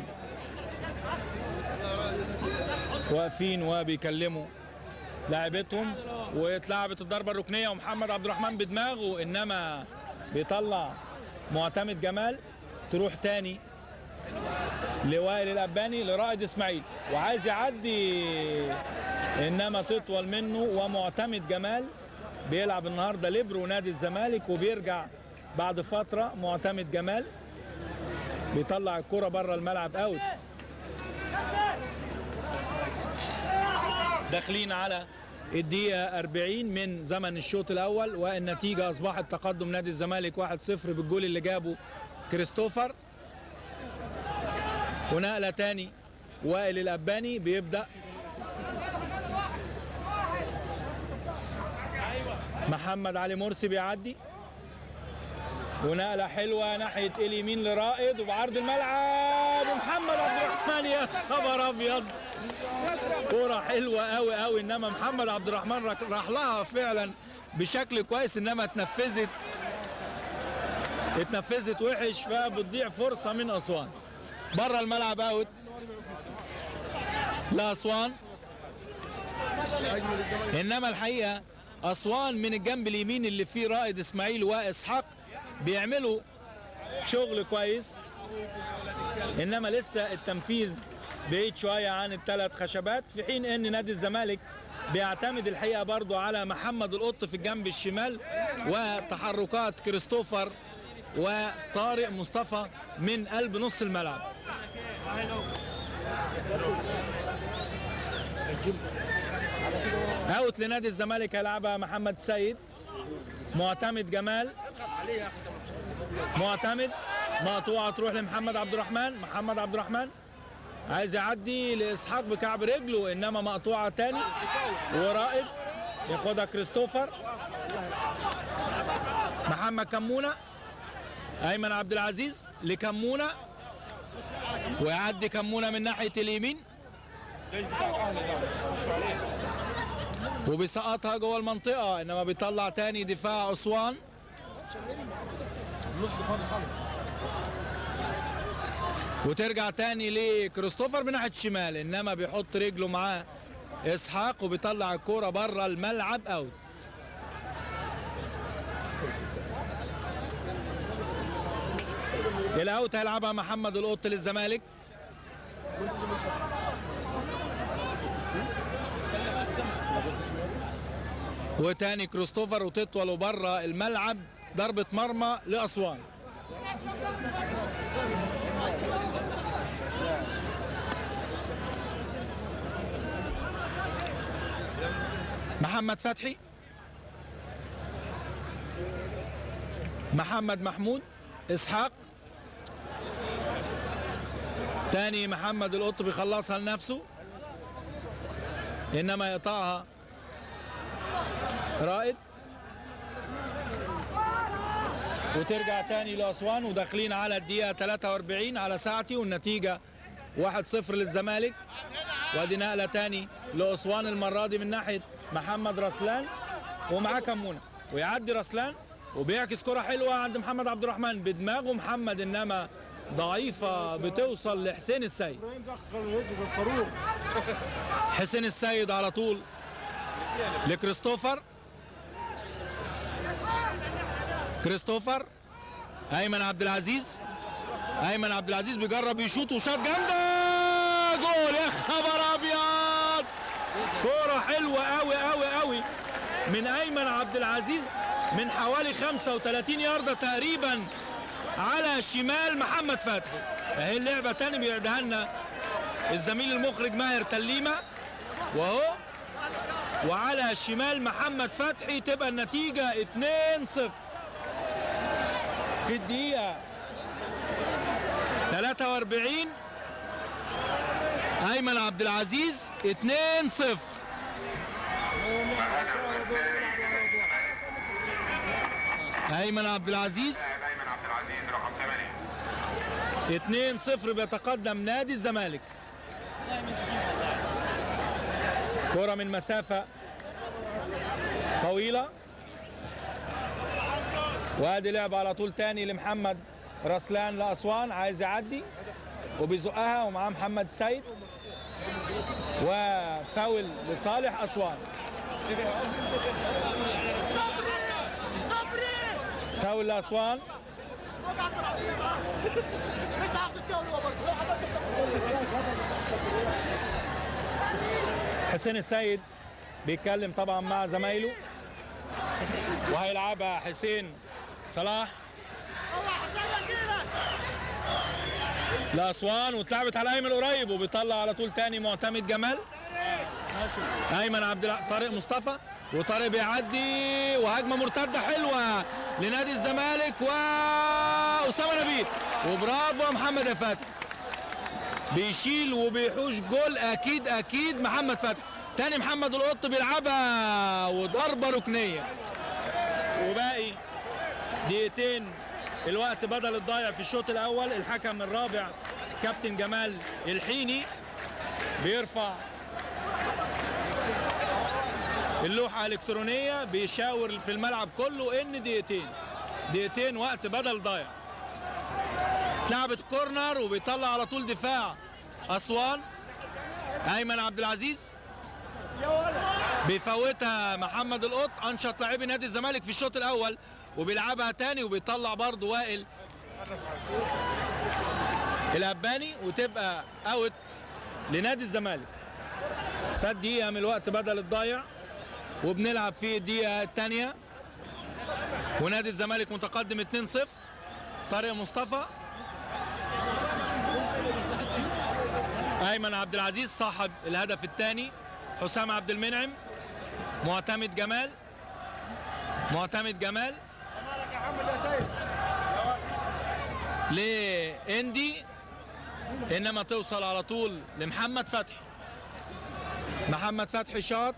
واقفين وبيكلموا لاعبتهم واتلعبت الضربة الركنية ومحمد عبد الرحمن بدماغه انما بيطلع معتمد جمال تروح تاني لوائل الأباني لرائد إسماعيل وعايز يعدي إنما تطول منه ومعتمد جمال بيلعب النهارده ليبرو نادي الزمالك وبيرجع بعد فترة معتمد جمال بيطلع الكرة بره الملعب اوت داخلين على الدقيقة 40 من زمن الشوط الأول والنتيجة أصبحت تقدم نادي الزمالك 1-0 بالجول اللي جابه كريستوفر ونقلة تاني وائل الأباني بيبدأ محمد علي مرسي بيعدي ونقلة حلوة ناحية اليمين لرائد وبعرض الملعب ومحمد عبد الرحمن يا خبر أبيض كرة حلوة قوي قوي إنما محمد عبد الرحمن راح- راح لها فعلا بشكل كويس إنما اتنفذت اتنفذت وحش فبتضيع فرصة من أسوان بره الملعب اوت لأسوان انما الحقيقه اسوان من الجنب اليمين اللي فيه رائد اسماعيل واسحاق بيعملوا شغل كويس انما لسه التنفيذ بعيد شويه عن الثلاث خشبات في حين ان نادي الزمالك بيعتمد الحقيقه برضو على محمد القط في الجنب الشمال وتحركات كريستوفر وطارق مصطفى من قلب نص الملعب اوت لنادي الزمالك هيلعبها محمد سيد معتمد جمال معتمد مقطوعه تروح لمحمد عبد الرحمن محمد عبد الرحمن عايز يعدي لاسحاق بكعب رجله انما مقطوعه تاني ورائد ياخدها كريستوفر محمد كمونه ايمن عبد العزيز لكمونه ويعدي كمونه من ناحيه اليمين وبيسقطها جوه المنطقه انما بيطلع تاني دفاع اسوان نص فاضي خالص وترجع تاني لكريستوفر من ناحيه الشمال انما بيحط رجله معاه اسحاق وبيطلع الكوره بره الملعب اوت الاوت هيلعبها محمد القط للزمالك وتاني كريستوفر وتطول بره الملعب ضربة مرمى لأسوان محمد فتحي محمد محمود اسحاق تاني محمد القط بيخلصها لنفسه انما يقطعها رائد وترجع تاني لأسوان وداخلين على الدقيقة 43 على ساعتي والنتيجة 1-0 للزمالك وادي نقلة تاني لأسوان المرة دي من ناحية محمد رسلان ومعاه كمونة ويعدي رسلان وبيعكس كرة حلوة عند محمد عبد الرحمن بدماغه محمد انما ضعيفة بتوصل لحسين السيد ابراهيم دخل يده بالصاروخ حسين السيد على طول لكريستوفر كريستوفر ايمن عبد العزيز ايمن عبد العزيز بيجرب يشوط وشاط جامده جول يا خبر ابيض كوره حلوه قوي قوي قوي من ايمن عبد العزيز من حوالي 35 ياردة تقريبا على شمال محمد فتحي اهي اللعبه تاني بيعدها لنا الزميل المخرج ماهر تليمه واهو وعلى شمال محمد فتحي تبقى النتيجة 2-0 في الدقيقة 43 أيمن عبد العزيز 2-0 أيمن عبد العزيز ايمن عبد العزيز رقم 8 2-0 بيتقدم نادي الزمالك كرة من مسافة طويلة وادي لعبة على طول تاني لمحمد رسلان لأسوان عايز يعدي وبيزقها ومعاه محمد سيد وفاول لصالح أسوان فاول لأسوان مش هاخد الدوري برضه حسين السيد بيتكلم طبعا مع زمايله وهيلعبها حسين صلاح لأسوان واتلعبت على أيمن قريب وبيطلع على طول تاني معتمد جمال أيمن عبد الع... طارق مصطفى وطارق بيعدي وهجمة مرتدة حلوة لنادي الزمالك وأسامة نبيل وبرافو يا محمد يا فاتح بيشيل وبيحوش جول اكيد اكيد محمد فتحي تاني محمد القط بيلعبها وضربه ركنيه وباقي دقيقتين الوقت بدل الضايع في الشوط الاول الحكم الرابع كابتن جمال الحيني بيرفع اللوحه الالكترونيه بيشاور في الملعب كله ان دقيقتين دقيقتين وقت بدل ضايع اتلعبت كورنر وبيطلع على طول دفاع اسوان ايمن عبد العزيز بيفوتها محمد القط انشط لاعبي نادي الزمالك في الشوط الاول وبيلعبها تاني وبيطلع برضه وائل الاباني وتبقى اوت لنادي الزمالك فات دقيقه من الوقت بدل الضايع وبنلعب في الدقيقه الثانيه ونادي الزمالك متقدم 2-0 طارق مصطفى ايمن عبد العزيز صاحب الهدف الثاني حسام عبد المنعم معتمد جمال معتمد جمال لاندي انما توصل على طول لمحمد فتحي محمد فتحي شاط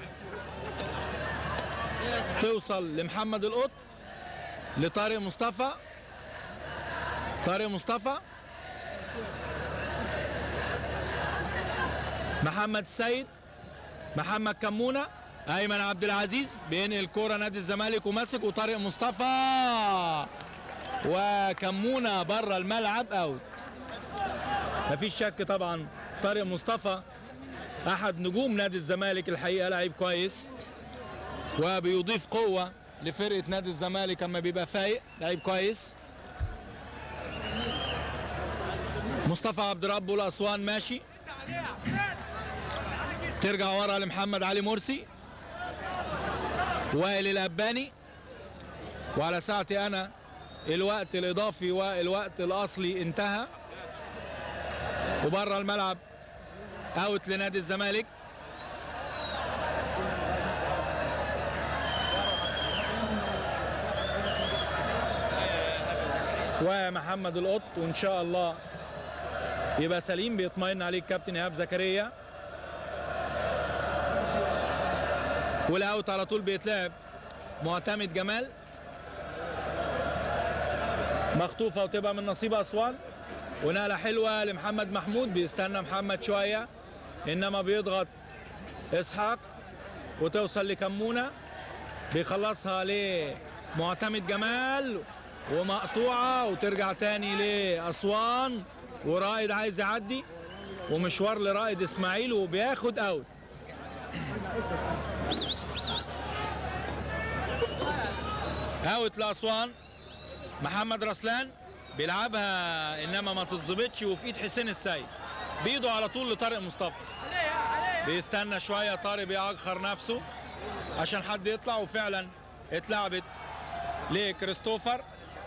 توصل لمحمد القط لطارق مصطفى طارق مصطفى محمد السيد محمد كمونة ايمن عبد العزيز بينقل كرة نادي الزمالك وماسك وطارق مصطفى وكمونة بره الملعب اوت مفيش شك طبعا طارق مصطفى احد نجوم نادي الزمالك الحقيقة لعيب كويس وبيضيف قوة لفرقة نادي الزمالك اما بيبقى فايق لعيب كويس مصطفى عبد ربه الاسوان ماشي ترجع ورا لمحمد علي مرسي وائل الاباني وعلى ساعتي انا الوقت الاضافي والوقت الاصلي انتهى وبره الملعب اوت لنادي الزمالك ومحمد القط وان شاء الله يبقى سليم بيطمئن عليه الكابتن ايهاب زكريا والاوت على طول بيتلعب معتمد جمال مخطوفه وتبقى من نصيب اسوان ونقله حلوه لمحمد محمود بيستنى محمد شويه انما بيضغط اسحاق وتوصل لكمونه بيخلصها لمعتمد جمال ومقطوعه وترجع تاني لاسوان ورائد عايز يعدي ومشوار لرائد اسماعيل وبياخد اوت اوت لاسوان محمد رسلان بيلعبها انما ما تتظبطش وفي ايد حسين السيد بيده على طول لطارق مصطفى بيستنى شويه طارق بيأخر نفسه عشان حد يطلع وفعلا اتلعبت لكريستوفر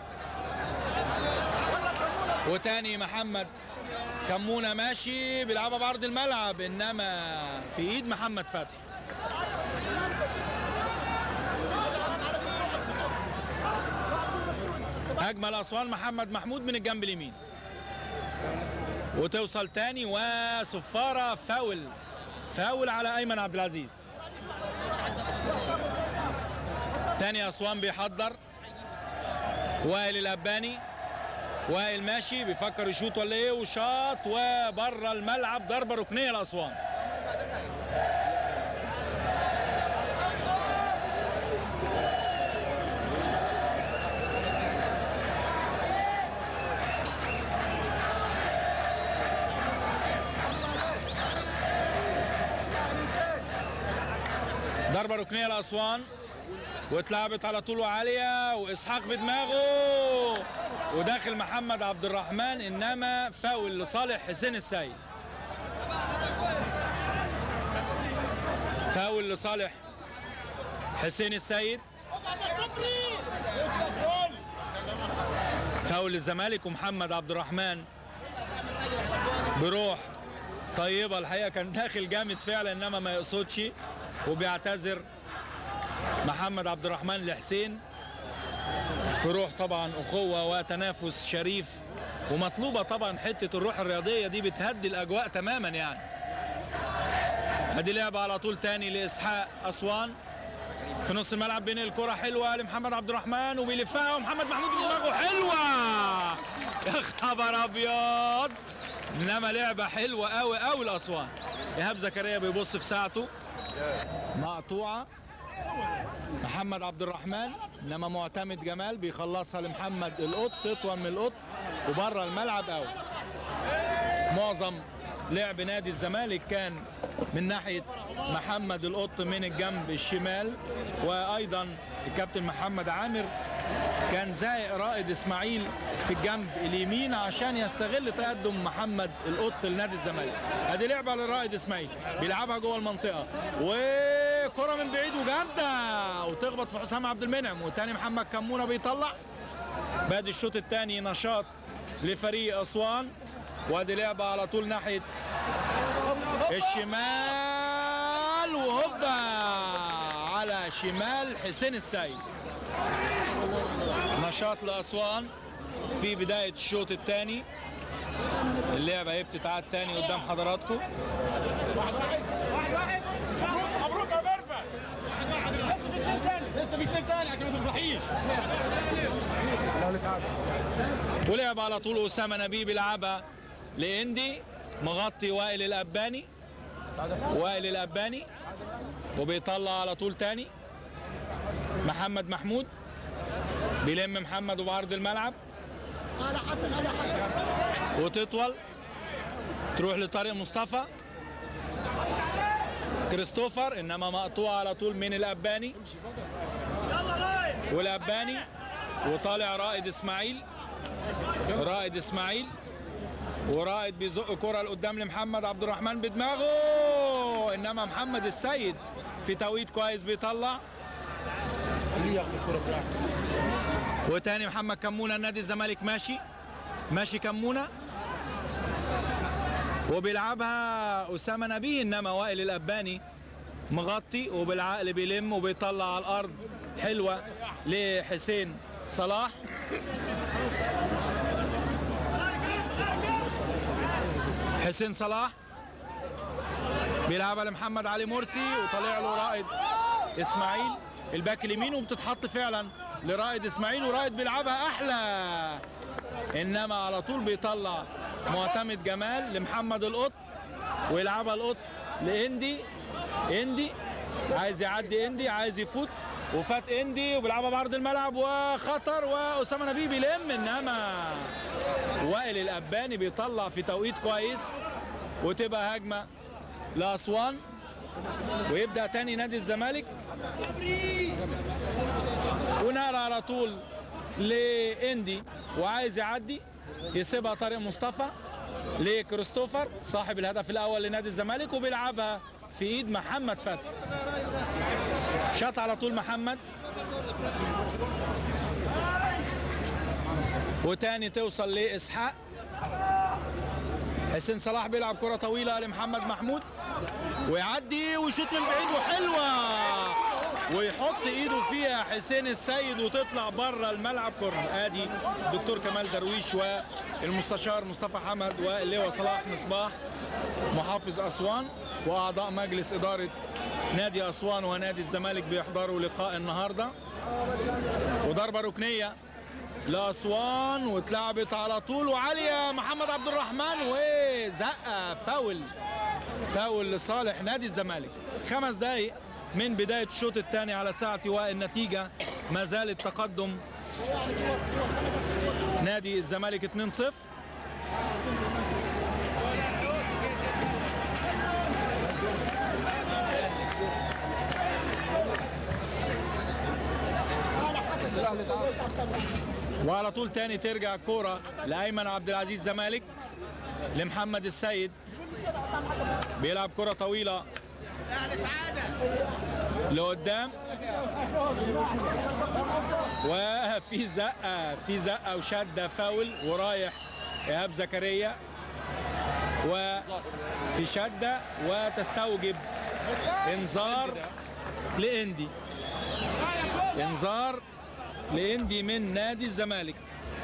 وتاني محمد كمونه ماشي بيلعبها بعرض الملعب انما في ايد محمد فتحي اجمل اسوان محمد محمود من الجنب اليمين وتوصل تاني وصفاره فاول فاول على ايمن عبد العزيز تاني اسوان بيحضر وائل الاباني وائل ماشي بيفكر يشوط ولا ايه وشاط وبره الملعب ضربه ركنيه لاسوان ضربه ركنيه لاسوان واتلعبت على طول وعاليه واسحاق بدماغه وداخل محمد عبد الرحمن انما فاول لصالح حسين السيد فاول لصالح حسين السيد فاول للزمالك ومحمد عبد الرحمن بروح طيبه الحقيقه كان داخل جامد فعلا انما ما يقصدش وبيعتذر محمد عبد الرحمن لحسين في روح طبعا اخوه وتنافس شريف ومطلوبه طبعا حته الروح الرياضيه دي بتهدي الاجواء تماما يعني ادي لعبه على طول تاني لاسحاق اسوان في نص الملعب بين الكره حلوه لمحمد عبد الرحمن وبيلفها ومحمد محمود بدماغه حلوه يا خبر ابيض انما لعبه حلوه قوي قوي لاسوان ايهاب زكريا بيبص في ساعته مقطوعه محمد عبد الرحمن انما معتمد جمال بيخلصها لمحمد القط تطول من القط وبره الملعب قوي معظم لعب نادي الزمالك كان من ناحيه محمد القط من الجنب الشمال وايضا الكابتن محمد عامر كان زائق رائد اسماعيل في الجنب اليمين عشان يستغل تقدم محمد القط لنادي الزمالك ادي لعبه للرائد اسماعيل بيلعبها جوه المنطقه وكره من بعيد وجامده وتخبط في حسام عبد المنعم وتاني محمد كمونه بيطلع بادي الشوط الثاني نشاط لفريق اسوان وادي لعبه على طول ناحيه الشمال وهوبا على شمال حسين السيد نشاط لأسوان في بداية الشوط الثاني اللعبة هي بتتعاد تاني قدام حضراتكم مبروك يا مرفت لسه في اتنين تاني عشان ما تفرحيش ولعب على طول أسامة نبيه بيلعبها لإندي مغطي وائل الأباني وائل الأباني وبيطلع على طول تاني محمد محمود بيلم محمد وبعرض الملعب وتطول تروح لطارق مصطفى كريستوفر انما مقطوعه على طول من الاباني والاباني وطالع رائد اسماعيل رائد اسماعيل ورائد بيزق كرة لقدام لمحمد عبد الرحمن بدماغه انما محمد السيد في توقيت كويس بيطلع وتاني محمد كمونة نادي الزمالك ماشي ماشي كمونة وبيلعبها أسامة نبيه إنما وائل الأباني مغطي وبالعقل بيلم وبيطلع على الأرض حلوة لحسين صلاح حسين صلاح بيلعبها لمحمد علي مرسي وطالع له رائد اسماعيل الباك اليمين وبتتحط فعلا لرائد اسماعيل ورائد بيلعبها احلى انما على طول بيطلع معتمد جمال لمحمد القط ويلعبها القط لاندي اندي عايز يعدي اندي عايز يفوت وفات اندي وبيلعبها بعرض الملعب وخطر واسامه نبيه بيلم انما وائل الاباني بيطلع في توقيت كويس وتبقى هجمه لاسوان ويبدا تاني نادي الزمالك ونقل على طول لاندي وعايز يعدي يسيبها طارق مصطفى لكريستوفر صاحب الهدف الاول لنادي الزمالك وبيلعبها في ايد محمد فتحي شاط على طول محمد وتاني توصل لاسحاق حسين صلاح بيلعب كرة طويلة لمحمد محمود ويعدي ويشوط من بعيد وحلوة ويحط ايده فيها حسين السيد وتطلع بره الملعب كورنر ادي الدكتور كمال درويش والمستشار مصطفى حمد واللواء صلاح مصباح محافظ اسوان واعضاء مجلس اداره نادي اسوان ونادي الزمالك بيحضروا لقاء النهارده وضربه ركنيه لاسوان واتلعبت على طول وعاليه محمد عبد الرحمن وزقه فاول فاول لصالح نادي الزمالك خمس دقايق من بدايه الشوط الثاني على ساعه والنتيجه ما زال التقدم نادي الزمالك 2-0 وعلى طول تاني ترجع الكوره لايمن عبد العزيز زمالك لمحمد السيد بيلعب كره طويله لقدام وفي زقه في زقه وشده فاول ورايح ايهاب زكريا وفي شده وتستوجب انذار لاندي انذار لاندي من نادي الزمالك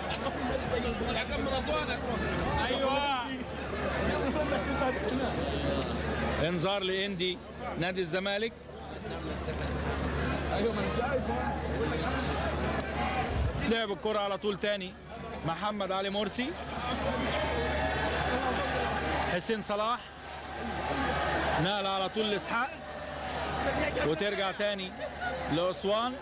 ايوه انذار لاندي نادي الزمالك لعب الكرة على طول تاني محمد علي مرسي حسين صلاح نقل على طول لاسحاق وترجع تاني لاسوان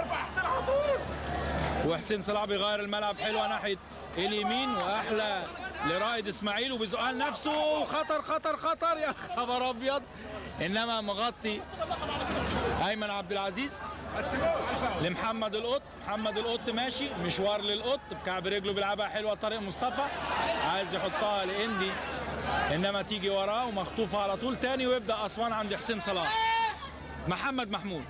وحسين صلاح بيغير الملعب حلوه ناحيه اليمين واحلى لرائد اسماعيل وبيزقها لنفسه خطر خطر خطر يا خبر ابيض انما مغطي ايمن عبد العزيز لمحمد القط محمد القط ماشي مشوار للقط بكعب رجله بيلعبها حلوه طارق مصطفى عايز يحطها لاندي انما تيجي وراه ومخطوفه على طول تاني ويبدا اسوان عند حسين صلاح محمد محمود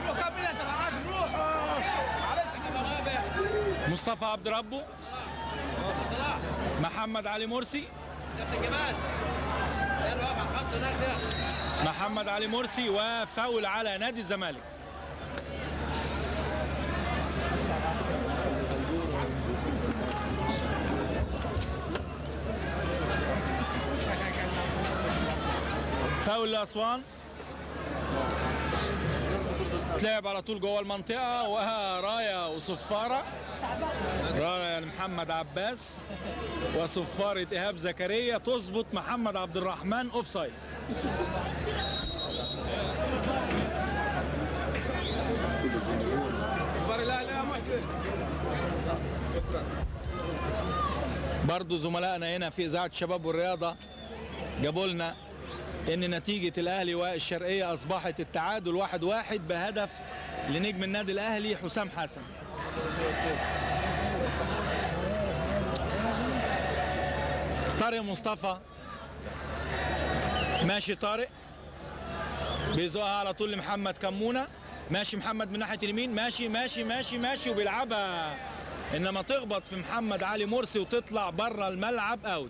مصطفى عبد ربه محمد علي مرسي محمد علي مرسي وفاول على نادي الزمالك فاول لأسوان تلعب على طول جوه المنطقة وراية وصفارة راية لمحمد عباس وصفارة إيهاب زكريا تظبط محمد عبد الرحمن أوف سايد لا لا محسن برضو زملائنا هنا في إذاعة الشباب والرياضة جابوا لنا إن نتيجة الأهلي والشرقية أصبحت التعادل واحد واحد بهدف لنجم النادي الأهلي حسام حسن طارق مصطفى ماشي طارق بيزقها على طول لمحمد كمونة ماشي محمد من ناحية اليمين ماشي ماشي ماشي ماشي وبيلعبها انما تخبط في محمد علي مرسي وتطلع بره الملعب اوت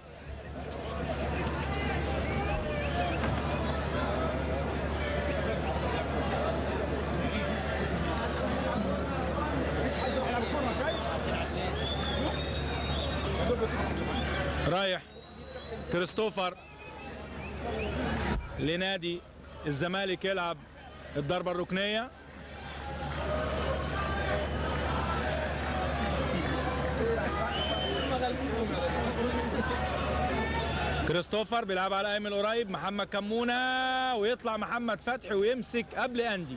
رايح كريستوفر لنادي الزمالك يلعب الضربة الركنية كريستوفر بيلعب على ايمن قريب محمد كمونة ويطلع محمد فتحي ويمسك قبل اندي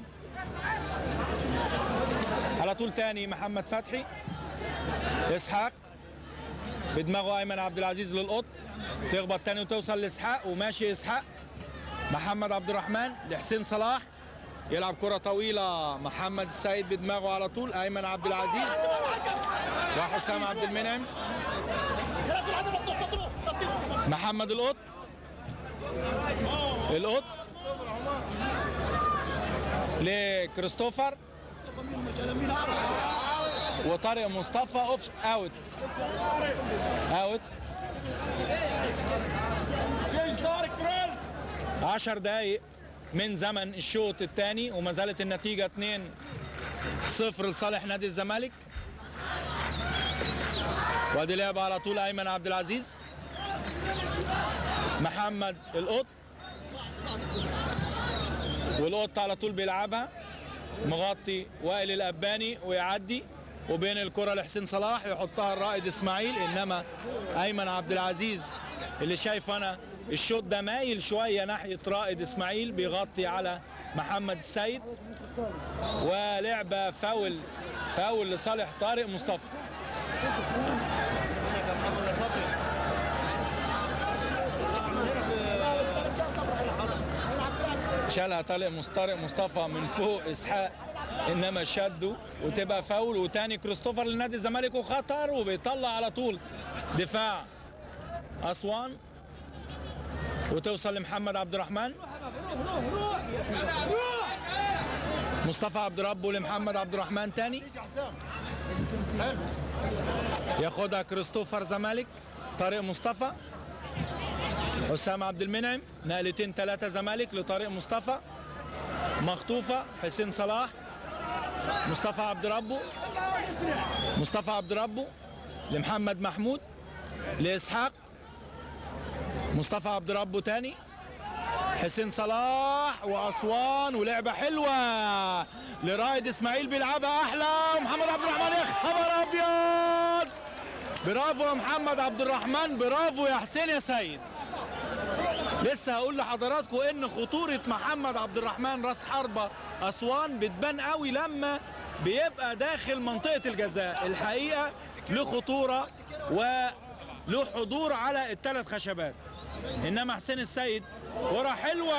على طول تاني محمد فتحي اسحاق بدماغه ايمن عبد العزيز للقط تخبط تاني وتوصل لاسحاق وماشي اسحاق محمد عبد الرحمن لحسين صلاح يلعب كرة طويلة محمد السيد بدماغه على طول ايمن عبد العزيز وحسام عبد المنعم محمد القط القط لكريستوفر وطارق مصطفى اوف اوت اوت 10 دقايق من زمن الشوط الثاني وما زالت النتيجة 2 0 لصالح نادي الزمالك وادي لعبة على طول ايمن عبد العزيز محمد القط والقط على طول بيلعبها مغطي وائل الاباني ويعدي وبين الكرة لحسين صلاح يحطها الرائد اسماعيل انما ايمن عبد العزيز اللي شايف انا الشوط ده مايل شوية ناحية رائد اسماعيل بيغطي على محمد السيد ولعبة فاول فاول لصالح طارق مصطفى شالها طارق مسترق مصطفى من فوق اسحاق انما شده وتبقى فاول وتاني كريستوفر لنادي الزمالك وخطر وبيطلع على طول دفاع اسوان وتوصل لمحمد عبد الرحمن مصطفى عبد ربه لمحمد عبد الرحمن تاني ياخدها كريستوفر زمالك طارق مصطفى حسام عبد المنعم نقلتين ثلاثة زمالك لطارق مصطفى مخطوفة حسين صلاح مصطفى عبد ربه مصطفى عبد ربه لمحمد محمود لإسحاق مصطفى عبد ربه تاني حسين صلاح وأسوان ولعبة حلوة لرائد إسماعيل بيلعبها أحلى ومحمد عبد الرحمن يا خبر أبيض برافو يا محمد عبد الرحمن برافو يا حسين يا سيد لسه هقول لحضراتكم ان خطورة محمد عبد الرحمن راس حربة اسوان بتبان قوي لما بيبقى داخل منطقة الجزاء الحقيقة له خطورة وله حضور على الثلاث خشبات انما حسين السيد كرة حلوة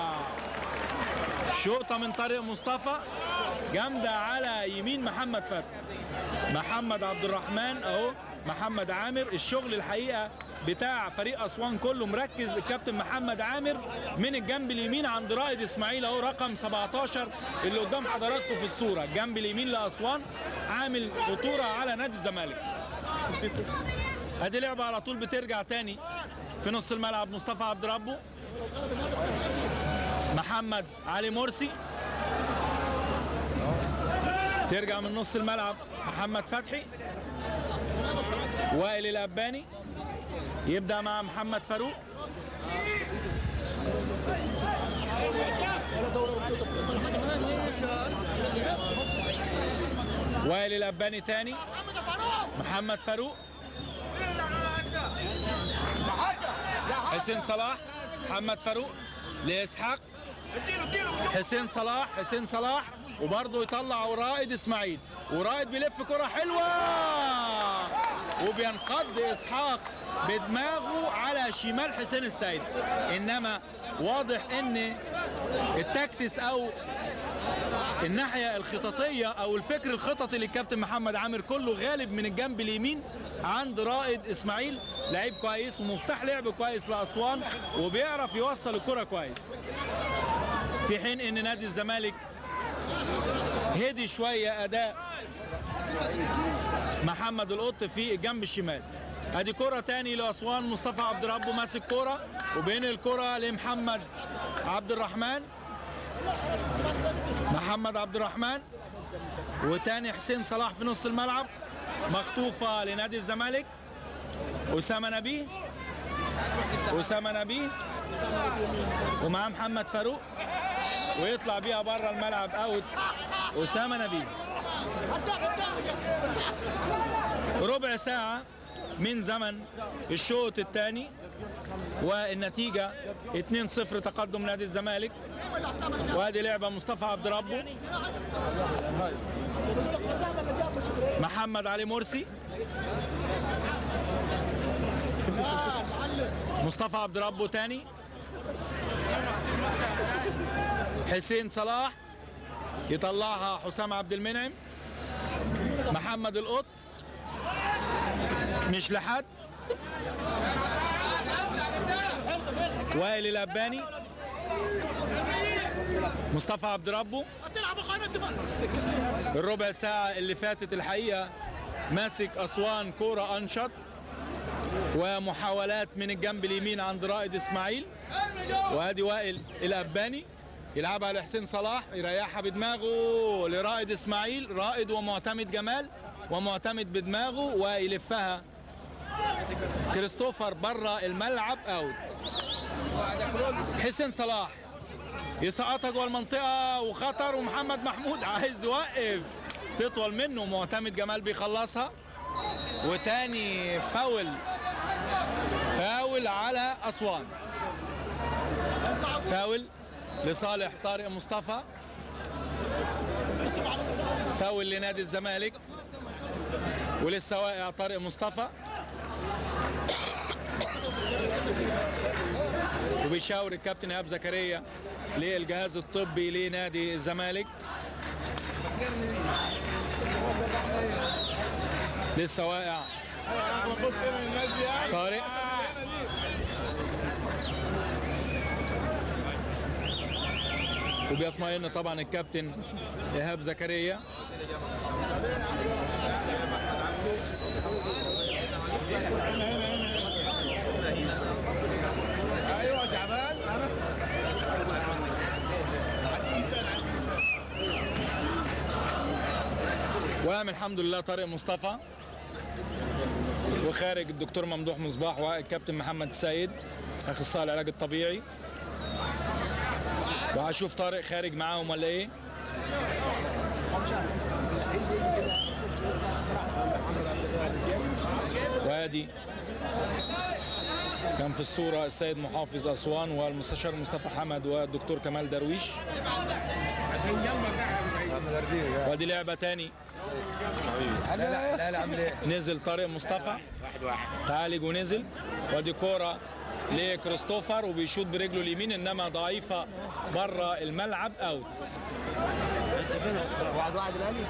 شوطة من طريق مصطفى جامدة على يمين محمد فتحي محمد عبد الرحمن اهو محمد عامر الشغل الحقيقة بتاع فريق اسوان كله مركز الكابتن محمد عامر من الجنب اليمين عند رائد اسماعيل اهو رقم 17 اللي قدام حضراتكم في الصوره الجنب اليمين لاسوان عامل خطوره على نادي الزمالك ادي لعبه على طول بترجع تاني في نص الملعب مصطفى عبد ربه محمد علي مرسي ترجع من نص الملعب محمد فتحي وائل الأباني يبدأ مع محمد فاروق وائل الأباني تاني محمد فاروق حسين صلاح محمد فاروق لإسحاق حسين صلاح حسين صلاح وبرضه يطلع ورائد اسماعيل ورائد بيلف كرة حلوة وبينقض اسحاق بدماغه على شمال حسين السيد انما واضح ان التكتس او الناحية الخططية او الفكر الخططي للكابتن محمد عامر كله غالب من الجنب اليمين عند رائد اسماعيل لعيب كويس ومفتاح لعب كويس لاسوان وبيعرف يوصل الكرة كويس في حين ان نادي الزمالك هدي شوية اداء محمد القط في الجنب الشمال ادي كرة تاني لاسوان مصطفى عبد ربه ماسك كرة وبين الكرة لمحمد عبد الرحمن محمد عبد الرحمن وتاني حسين صلاح في نص الملعب مخطوفة لنادي الزمالك أسامة نبيه أسامة نبيه ومعاه محمد فاروق ويطلع بيها بره الملعب اوت أسامة نبيه ربع ساعة من زمن الشوط الثاني والنتيجة 2-0 تقدم نادي الزمالك وادي لعبة مصطفى عبد ربه محمد علي مرسي مصطفى عبد ربه تاني حسين صلاح يطلعها حسام عبد المنعم محمد القط مش لحد وائل الأباني مصطفى عبد ربه الربع ساعة اللي فاتت الحقيقة ماسك أسوان كورة أنشط ومحاولات من الجنب اليمين عند رائد إسماعيل وادي وائل الأباني يلعبها لحسين صلاح يريحها بدماغه لرائد إسماعيل رائد ومعتمد جمال ومعتمد بدماغه ويلفها كريستوفر بره الملعب اوت حسين صلاح يسقطها جوه المنطقه وخطر ومحمد محمود عايز يوقف تطول منه معتمد جمال بيخلصها وتاني فاول فاول على اسوان فاول لصالح طارق مصطفى فاول لنادي الزمالك ولسه واقع طارق مصطفى وبيشاور الكابتن ايهاب زكريا للجهاز الطبي لنادي الزمالك لسه واقع طارق وبيطمئن طبعا الكابتن ايهاب زكريا ايوه شعبان وقام الحمد لله طارق مصطفى وخارج الدكتور ممدوح مصباح والكابتن محمد السيد اخصائي العلاج الطبيعي وهشوف طارق خارج معاهم ولا ايه وادي كان في الصورة السيد محافظ أسوان والمستشار مصطفى حمد والدكتور كمال درويش وادي لعبة تاني لا لا لا لا عامل ايه نزل طارق مصطفى واحد واحد تعالج ونزل وادي كوره لكريستوفر وبيشوط برجله اليمين انما ضعيفه بره الملعب اوت واحد واحد الاهلي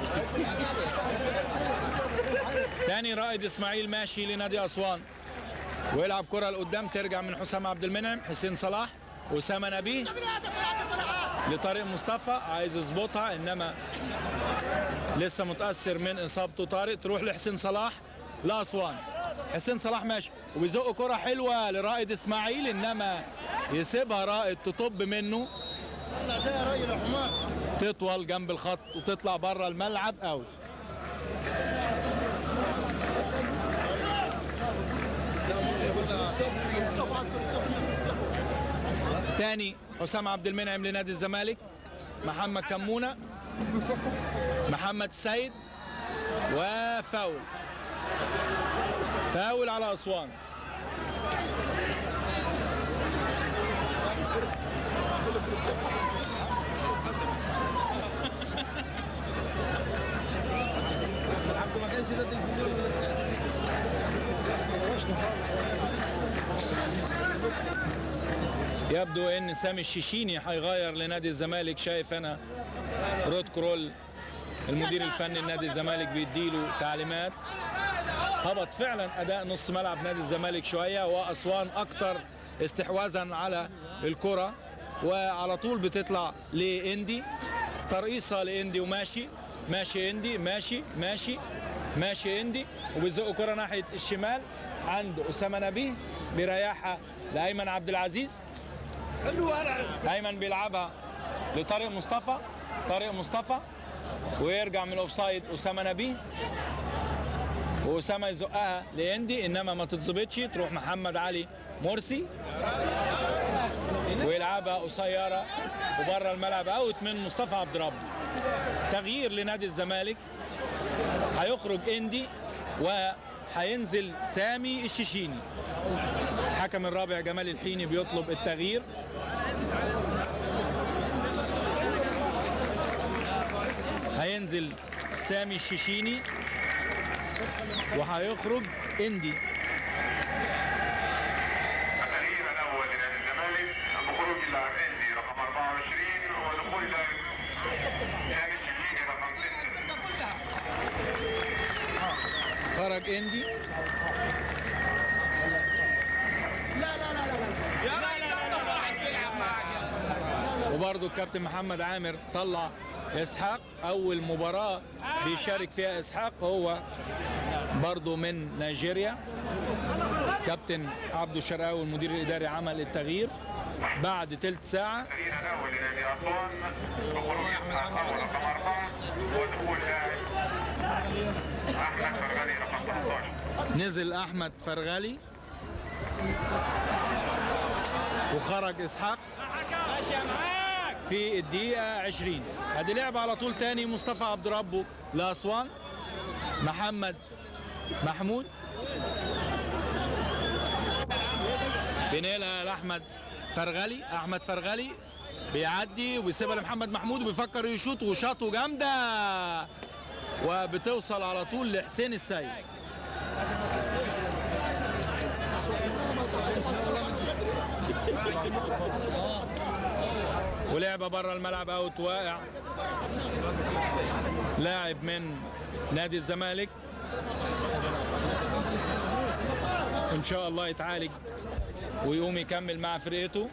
تاني رائد اسماعيل ماشي لنادي اسوان ويلعب كره لقدام ترجع من حسام عبد المنعم حسين صلاح اسامه نبيه لطارق مصطفى عايز يظبطها انما لسه متاثر من اصابته طارق تروح لحسين صلاح لاسوان حسين صلاح ماشي وبيزق كرة حلوة لرائد اسماعيل انما يسيبها رائد تطب منه لا ده يا راجل يا حمار تطول جنب الخط وتطلع بره الملعب اوت تاني حسام عبد المنعم لنادي الزمالك محمد كمونة محمد السيد وفاول فاول على أسوان عبده ما كانش ده تلفزيون ولا بتاع يبدو ان سامي الشيشيني هيغير لنادي الزمالك شايف انا رود كرول المدير الفني لنادي الزمالك بيديله تعليمات هبط فعلا اداء نص ملعب نادي الزمالك شويه واسوان اكتر استحواذا على الكره وعلى طول بتطلع لاندي ترقيصه لاندي وماشي ماشي اندي ماشي ماشي ماشي اندي وبيزقوا كره ناحيه الشمال عند اسامه نبيه بيريحها لايمن عبد العزيز ايمن بيلعبها لطارق مصطفى طارق مصطفى ويرجع من الاوفسايد اسامه نبيه واسامه يزقها لاندي انما ما تتظبطش تروح محمد علي مرسي ويلعبها قصيره وبره الملعب اوت من مصطفى عبد رب تغيير لنادي الزمالك هيخرج اندي وهينزل سامي الشيشيني الحكم الرابع جمال الحيني بيطلب التغيير هينزل سامي الشيشيني وهيخرج اندي التغيير الاول لنادي الزمالك بخروج اللاعب اندي رقم 24 ودخول اللاعب سامي الشهيدي رقم 6 خرج اندي وبرضه الكابتن محمد عامر طلع اسحاق اول مباراه بيشارك فيها اسحاق هو برضه من نيجيريا كابتن عبده الشرقاوي المدير الاداري عمل التغيير بعد تلت ساعه التغيير الاول لنادي اسوان بخروج اسحاق اول رقم 4 ودخول لاعب احمد فرغلي رقم 13 نزل احمد فرغلي وخرج اسحاق في الدقيقة 20 ادي لعبة على طول تاني مصطفى عبد ربه لأسوان محمد محمود بينقلها لأحمد فرغلي أحمد فرغلي بيعدي وبيسيبها لمحمد محمود وبيفكر يشوط وشاطه جامدة وبتوصل على طول لحسين السيد ولعبه بره الملعب اوت واقع لاعب من نادي الزمالك ان شاء الله يتعالج ويقوم يكمل مع فرقته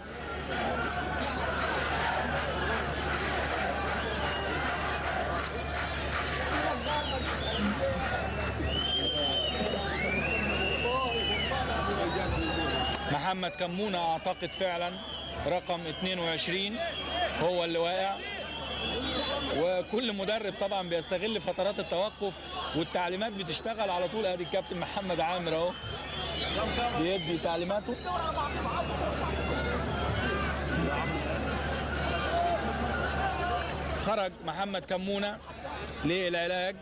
محمد كمونة اعتقد فعلا رقم 22 هو اللي واقع وكل مدرب طبعا بيستغل فترات التوقف والتعليمات بتشتغل على طول ادي الكابتن محمد عامر اهو بيدي تعليماته خرج محمد كمونة للعلاج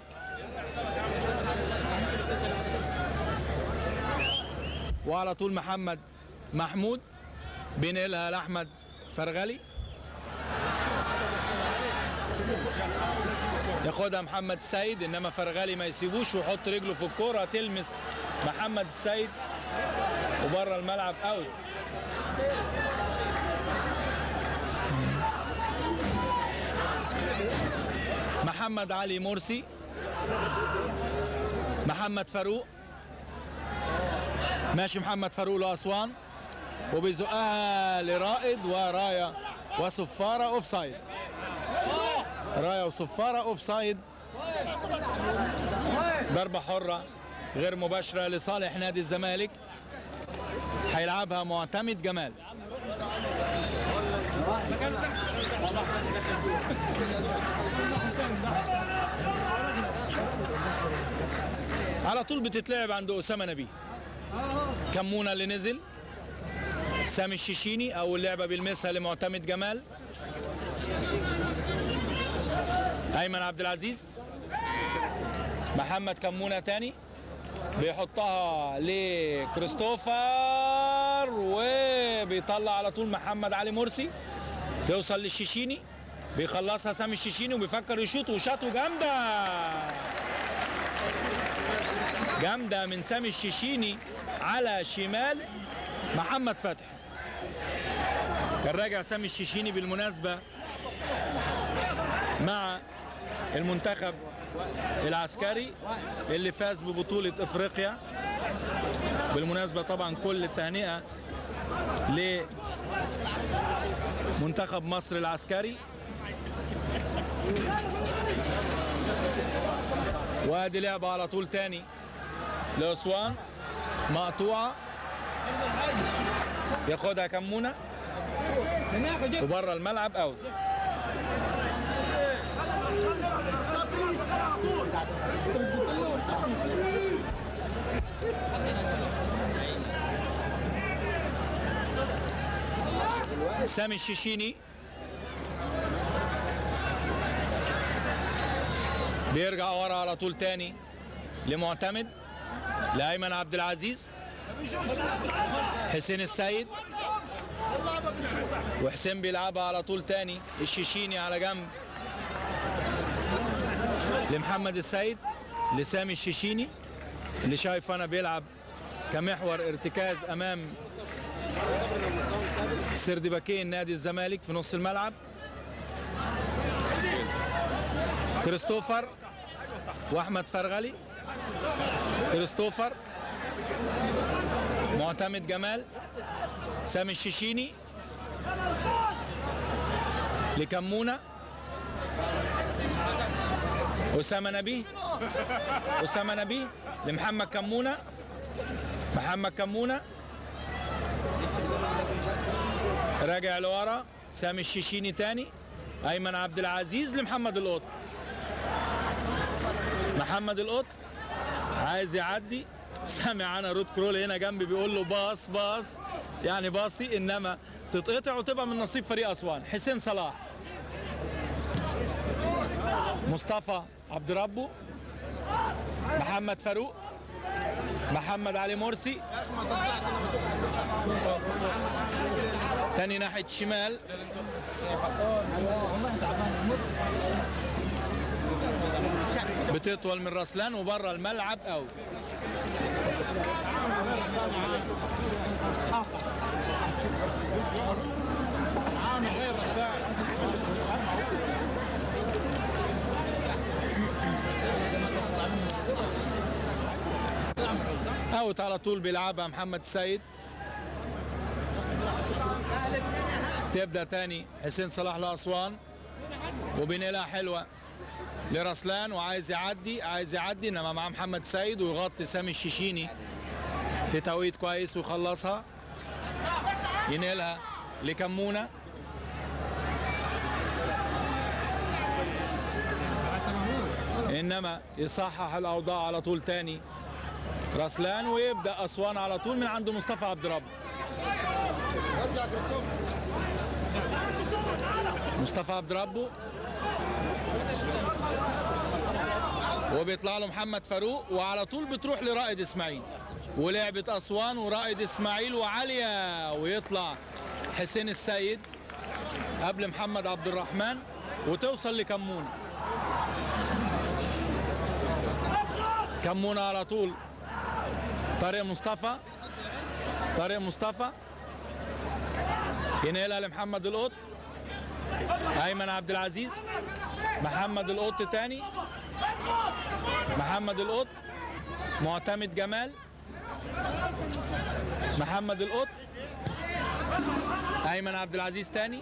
وعلى طول محمد محمود بينقلها لاحمد فرغلي ياخدها محمد السيد انما فرغلي ما يسيبوش ويحط رجله في الكوره تلمس محمد السيد وبره الملعب اوت محمد علي مرسي محمد فاروق ماشي محمد فاروق لاسوان وبيزقها لرائد ورايا وصفاره اوف سايد رايا وصفاره اوف سايد ضربه حره غير مباشرة لصالح نادي الزمالك هيلعبها معتمد جمال على طول بتتلعب عند أسامة نبيه كمونة اللي نزل سامي الشيشيني أول لعبة بيلمسها لمعتمد جمال أيمن عبد العزيز محمد كمونة تاني بيحطها لكريستوفر وبيطلع على طول محمد علي مرسي توصل للشيشيني بيخلصها سامي الشيشيني وبيفكر يشوط وشاطه جامده جامده من سامي الشيشيني على شمال محمد فتحي كان راجع سامي الشيشيني بالمناسبه مع المنتخب العسكري اللي فاز ببطولة افريقيا بالمناسبة طبعا كل التهنئة لمنتخب مصر العسكري وادي لعبة على طول تاني لأسوان مقطوعة ياخدها كمونة وبره الملعب اوت سامي الشيشيني بيرجع ورا على طول تاني لمعتمد لأيمن عبد العزيز حسين السيد وحسين بيلعبها على طول تاني الشيشيني على جنب لمحمد السيد لسامي الشيشيني اللي شايف انا بيلعب كمحور ارتكاز امام سردباكين نادي الزمالك في نص الملعب كريستوفر واحمد فرغلي كريستوفر معتمد جمال سامي الشيشيني لكمونه أسامة نبيه أسامة نبيه لمحمد كمونة محمد كمونة راجع لورا سامي الشيشيني تاني أيمن عبد العزيز لمحمد القط محمد القط عايز يعدي سامع انا رود كرول هنا جنبي بيقول له باص باص يعني باصي انما تتقطع وتبقى من نصيب فريق اسوان حسين صلاح مصطفى عبد ربه محمد فاروق محمد علي مرسي تاني ناحية الشمال بتطول من رسلان وبره الملعب او اوت على طول بيلعبها محمد السيد تبدا تاني حسين صلاح لاسوان وبينقلها حلوه لرسلان وعايز يعدي عايز يعدي انما مع محمد سيد ويغطي سامي الشيشيني في توقيت كويس ويخلصها ينقلها لكمونه انما يصحح الاوضاع على طول تاني رسلان ويبدا اسوان على طول من عند مصطفى عبد رب مصطفى عبد ربه وبيطلع له محمد فاروق وعلى طول بتروح لرائد اسماعيل ولعبة اسوان ورائد اسماعيل وعالية ويطلع حسين السيد قبل محمد عبد الرحمن وتوصل لكمونة كمونة على طول طارق مصطفى طارق مصطفى ينقلها لمحمد القط ايمن عبد العزيز محمد القط تاني محمد القط معتمد جمال محمد القط ايمن عبد العزيز تاني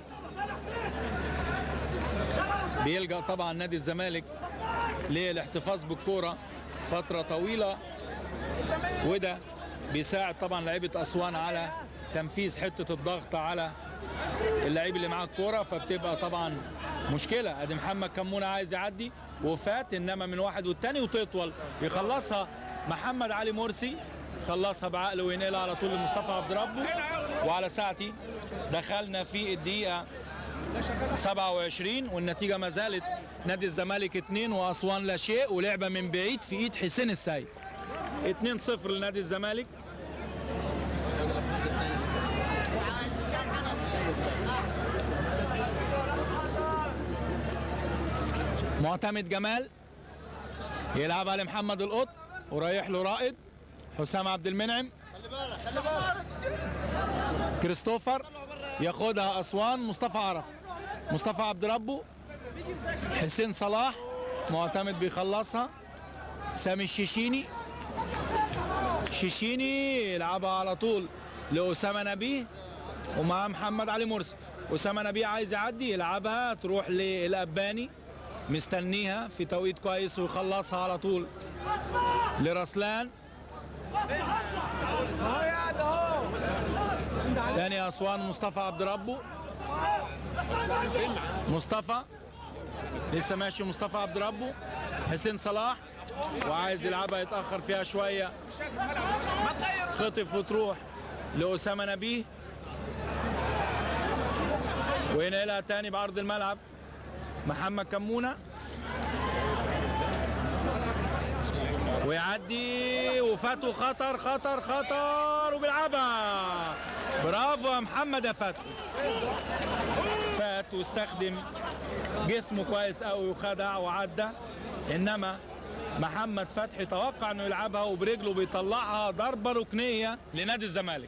بيلجأ طبعا نادي الزمالك للاحتفاظ بالكرة فترة طويلة وده بيساعد طبعا لعيبه اسوان على تنفيذ حته الضغط على اللعيب اللي معاه الكوره فبتبقى طبعا مشكله ادي محمد كمونه عايز يعدي وفات انما من واحد والتاني وتطول يخلصها محمد علي مرسي خلصها بعقل وينقلها على طول لمصطفى عبد ربه وعلى ساعتي دخلنا في الدقيقه 27 والنتيجه ما زالت نادي الزمالك 2 واسوان لا شيء ولعبه من بعيد في ايد حسين السيد 2-0 لنادي الزمالك معتمد جمال يلعبها لمحمد القط ورايح له رائد حسام عبد المنعم كريستوفر ياخدها اسوان مصطفى عرف مصطفى عبد ربه حسين صلاح معتمد بيخلصها سامي الشيشيني شيشيني يلعبها على طول لأسامة نبيه ومعاه محمد علي مرسي أسامة نبيه عايز يعدي يلعبها تروح للأباني مستنيها في توقيت كويس ويخلصها على طول لرسلان تاني أسوان مصطفى عبد ربه مصطفى لسه ماشي مصطفى عبد ربه حسين صلاح وعايز يلعبها يتأخر فيها شوية خطف وتروح لأسامة نبيه وينقلها تاني بعرض الملعب محمد كمونة ويعدي وفاته خطر خطر خطر وبيلعبها برافو يا محمد يا فتحي فات واستخدم جسمه كويس قوي وخدع وعدى انما محمد فتحي توقع انه يلعبها وبرجله بيطلعها ضربه ركنيه لنادي الزمالك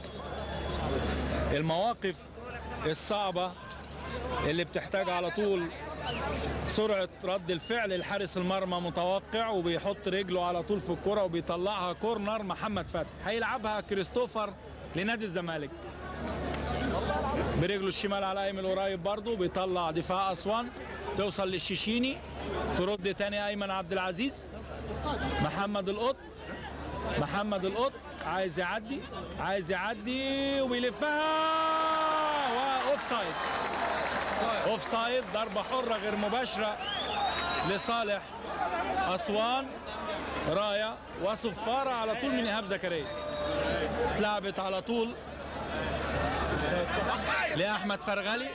المواقف الصعبه اللي بتحتاج على طول سرعة رد الفعل الحارس المرمى متوقع وبيحط رجله على طول في الكرة وبيطلعها كورنر محمد فتحي هيلعبها كريستوفر لنادي الزمالك برجله الشمال على ايمن قريب برضه بيطلع دفاع اسوان توصل للشيشيني ترد تاني ايمن عبد العزيز محمد القط محمد القط عايز يعدي عايز يعدي وبيلفها واوف سايد اوف سايد ضربه حره غير مباشره لصالح اسوان رايه وصفاره على طول من ايهاب زكريا اتلعبت على طول لاحمد فرغلي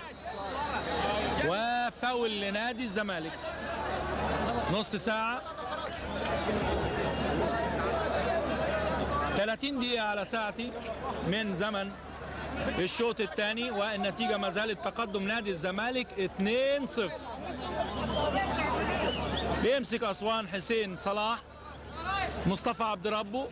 وفاول لنادي الزمالك نص ساعة 30 دقيقة على ساعتي من زمن الشوط الثاني والنتيجة ما زالت تقدم نادي الزمالك 2-0 بيمسك أسوان حسين صلاح مصطفى عبد ربه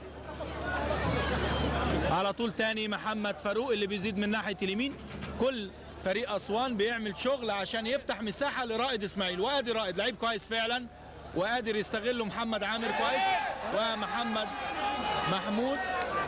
على طول تاني محمد فاروق اللي بيزيد من ناحية اليمين كل فريق أسوان بيعمل شغل عشان يفتح مساحة لرائد إسماعيل وادي رائد لعيب كويس فعلا وقادر يستغله محمد عامر كويس ومحمد محمود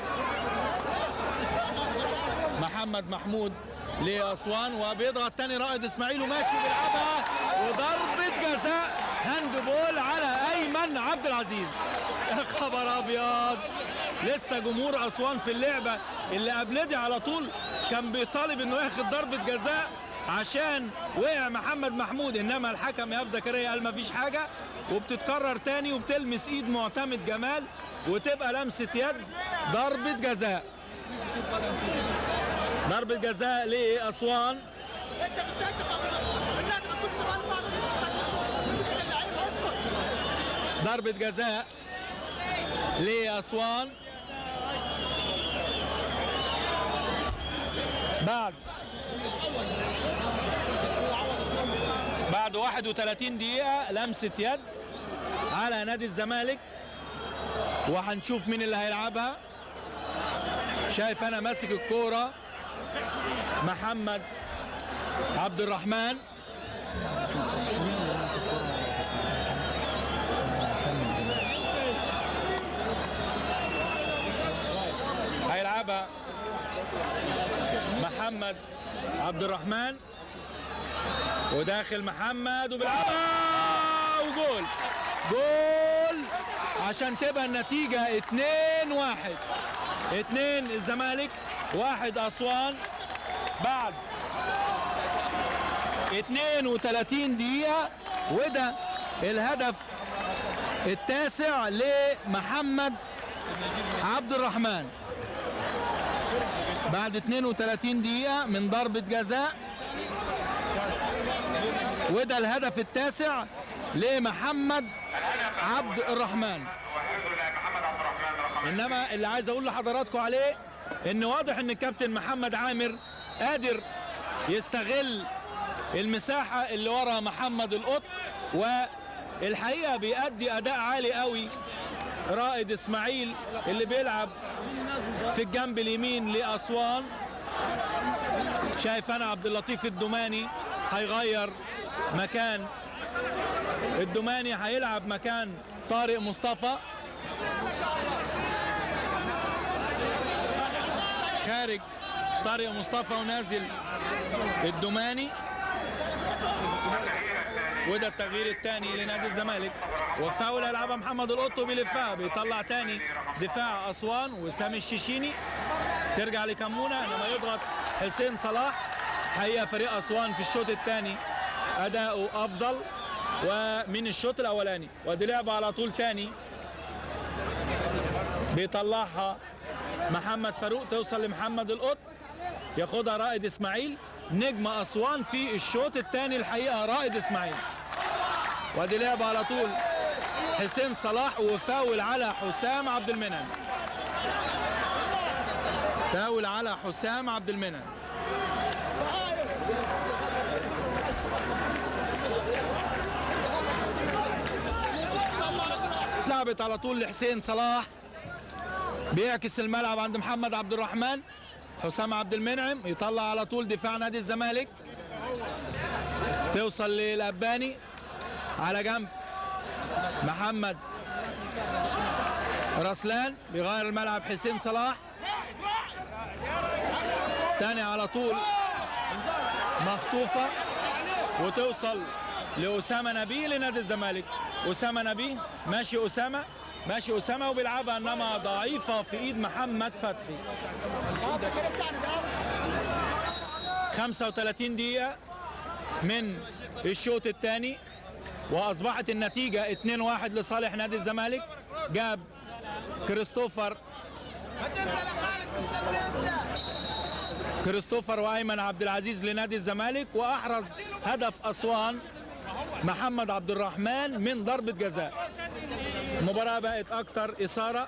محمد محمود لأسوان وبيضغط تاني رائد إسماعيل وماشي بيلعبها وضربة جزاء هاند بول على أيمن عبد العزيز يا خبر أبيض لسه جمهور أسوان في اللعبة اللي قبل دي على طول كان بيطالب انه ياخد ضربة جزاء عشان وقع محمد محمود انما الحكم ايهاب زكريا قال مفيش حاجة وبتتكرر تاني وبتلمس ايد معتمد جمال وتبقى لمسة يد ضربة جزاء ضربة جزاء لأسوان ضربة جزاء لأسوان بعد بعد 31 دقيقة لمسة يد على نادي الزمالك وهنشوف مين اللي هيلعبها شايف انا ماسك الكورة محمد عبد الرحمن هيلعبها محمد عبد الرحمن وداخل محمد وبيلعبها وجول جول عشان تبقى النتيجة 2 واحد 2 الزمالك واحد أسوان بعد 32 دقيقة وده الهدف التاسع لمحمد عبد الرحمن بعد 32 دقيقة من ضربة جزاء وده الهدف التاسع لمحمد عبد الرحمن وحفظ لمحمد عبد الرحمن رقم انما اللي عايز اقول لحضراتكم عليه ان واضح ان الكابتن محمد عامر قادر يستغل المساحة اللي ورا محمد القط والحقيقة بيأدي اداء عالي قوي رائد اسماعيل اللي بيلعب في الجنب اليمين لاسوان شايف انا عبد اللطيف الدماني هيغير مكان الدماني هيلعب مكان طارق مصطفى خارج طارق مصطفى ونازل الدماني وده التغيير الثاني لنادي الزمالك وفاول يلعبها محمد القطو بيلفها بيطلع تاني دفاع اسوان وسامي الشيشيني ترجع لكمونه انما يضغط حسين صلاح حقيقه فريق اسوان في الشوط الثاني اداؤه افضل ومن الشوط الاولاني ودي لعبه على طول تاني بيطلعها محمد فاروق توصل لمحمد القط ياخدها رائد اسماعيل نجم اسوان في الشوط الثاني الحقيقه رائد اسماعيل وادي لعبه على طول حسين صلاح وفاول على حسام عبد المنعم فاول على حسام عبد المنعم اتلعبت على طول لحسين صلاح بيعكس الملعب عند محمد عبد الرحمن حسام عبد المنعم يطلع على طول دفاع نادي الزمالك توصل للأباني على جنب محمد رسلان بيغير الملعب حسين صلاح تاني على طول مخطوفة وتوصل لأسامة نبيه لنادي الزمالك أسامة نبيه ماشي أسامة ماشي أسامة وبيلعبها إنما ضعيفة في إيد محمد فتحي 35 دقيقة من الشوط الثاني وأصبحت النتيجة 2-1 لصالح نادي الزمالك جاب كريستوفر كريستوفر وايمن عبد العزيز لنادي الزمالك واحرز هدف اسوان محمد عبد الرحمن من ضربة جزاء المباراة بقت اكتر اثارة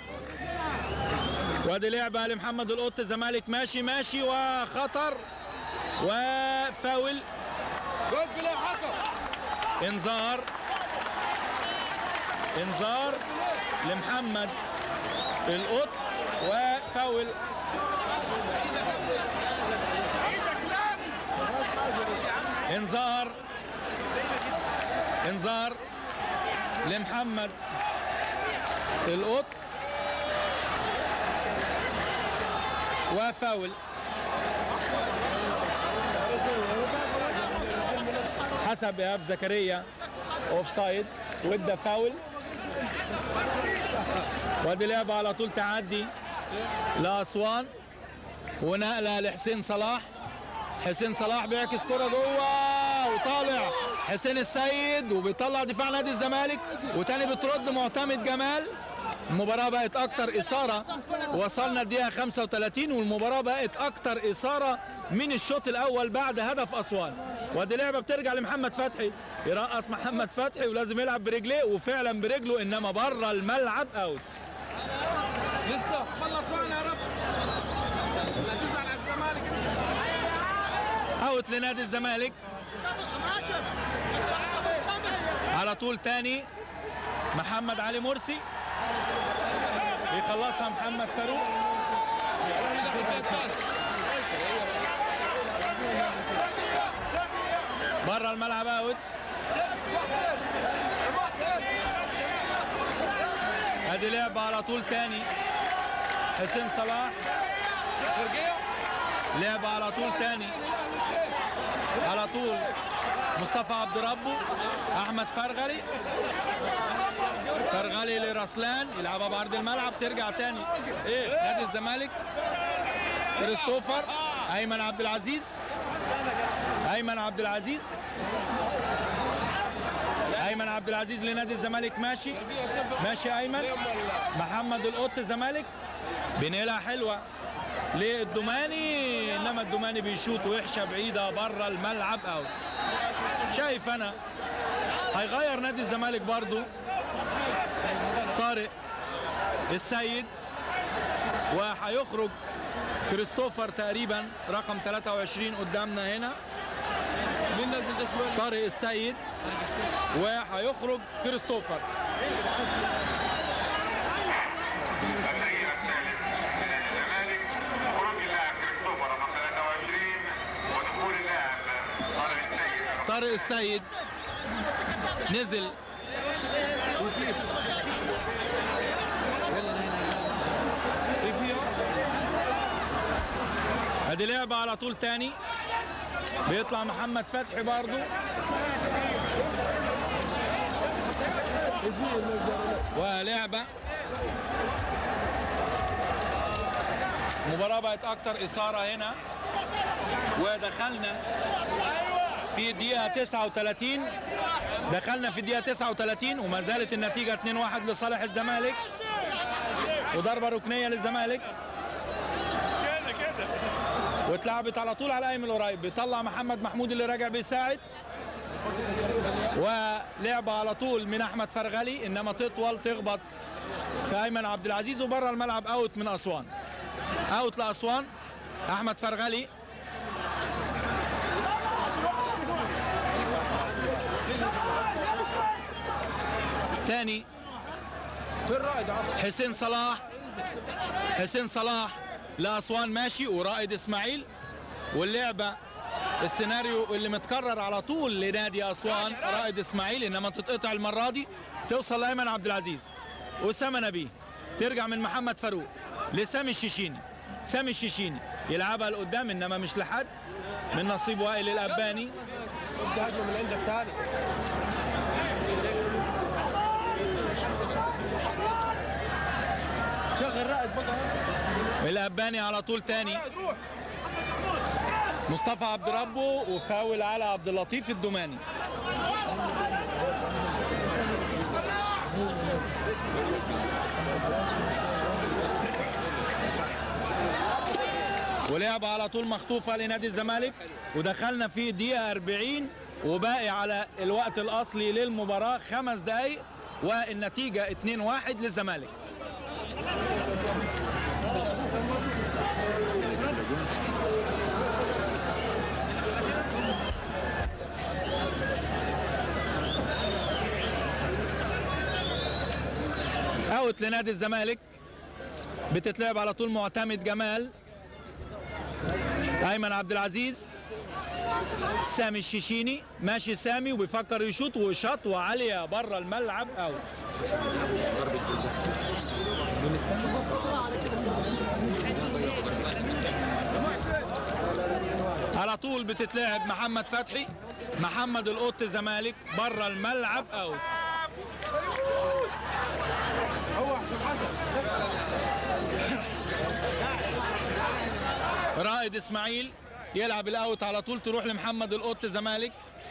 وادي لعبة لمحمد القط الزمالك ماشي ماشي وخطر وفاول انذار انذار لمحمد القط وفاول انذار انذار لمحمد القط وفاول حسب ايهاب زكريا اوف سايد وادى فاول وادي لعبه على طول تعدي لاسوان ونقله لحسين صلاح حسين صلاح بيعكس كرة جوه وطالع حسين السيد وبيطلع دفاع نادي الزمالك وتاني بترد معتمد جمال المباراة بقت أكتر إثارة وصلنا الدقيقة 35 والمباراة بقت أكتر إثارة من الشوط الأول بعد هدف أسوان ودي لعبة بترجع لمحمد فتحي يرقص محمد فتحي ولازم يلعب برجليه وفعلا برجله إنما بره الملعب أوت لسه خلص معنا يا رب لا تزعل على الزمالك اوت لنادي الزمالك على طول تاني محمد علي مرسي يخلصها محمد فاروق بره الملعب اوت ادي لعبه على طول تاني حسين صلاح لعبه على طول تاني على طول مصطفى عبد ربه احمد فرغلي فرغلي لرسلان يلعبها بعرض الملعب ترجع تاني ايه نادي الزمالك كريستوفر ايمن عبد العزيز ايمن عبد العزيز ايمن عبد العزيز لنادي الزمالك ماشي ماشي ايمن محمد القط زمالك بينقلها حلوه للدوماني انما الدوماني بيشوط وحشه بعيده بره الملعب اوت شايف انا هيغير نادي الزمالك برضو طارق السيد وهيخرج كريستوفر تقريبا رقم 23 قدامنا هنا مين نزل ده اسمه طارق السيد وهيخرج كريستوفر التغيير الثالث من الزمالك خروج اللاعب كريستوفر رقم 23 ودخول اللاعب طارق السيد طارق السيد نزل ادي لعبة على طول تاني بيطلع محمد فتحي برضو ولعبة المباراة بقت أكتر إثارة هنا ودخلنا في الدقيقة 39 دخلنا في الدقيقة 39 وما زالت النتيجة 2-1 لصالح الزمالك وضربة ركنية للزمالك واتلعبت على طول على ايمن القريب بيطلع محمد محمود اللي راجع بيساعد ولعبة على طول من احمد فرغلي انما تطول تخبط في ايمن عبد العزيز وبره الملعب اوت من اسوان اوت لاسوان احمد فرغلي تاني فين رائد عبد حسين صلاح حسين صلاح لأسوان ماشي ورائد إسماعيل واللعبة السيناريو اللي متكرر على طول لنادي أسوان رائد إسماعيل إنما تتقطع المرة دي توصل لأيمن عبد العزيز أسامة نبيه ترجع من محمد فاروق لسامي الشيشيني سامي الشيشيني يلعبها لقدام إنما مش لحد من نصيب وائل الأباني خد هجمه من عندك تاني شغل رائد بقى الأباني على طول تاني رائد روح مصطفى عبد ربه وفاول على عبد اللطيف الدوماني ولعبة على طول مخطوفة لنادي الزمالك ودخلنا في الدقيقة 40 وباقي على الوقت الأصلي للمباراة خمس دقايق والنتيجة 2-1 للزمالك اوت لنادي الزمالك بتتلعب على طول معتمد جمال ايمن عبد العزيز سامي الشيشيني ماشي سامي وبيفكر يشوط وشاط وعاليه بره الملعب اوت على طول بتتلعب محمد فتحي محمد القط زمالك بره الملعب اوت هو حسن حسن رائد اسماعيل يلعب الاوت على طول تروح لمحمد القط زمالك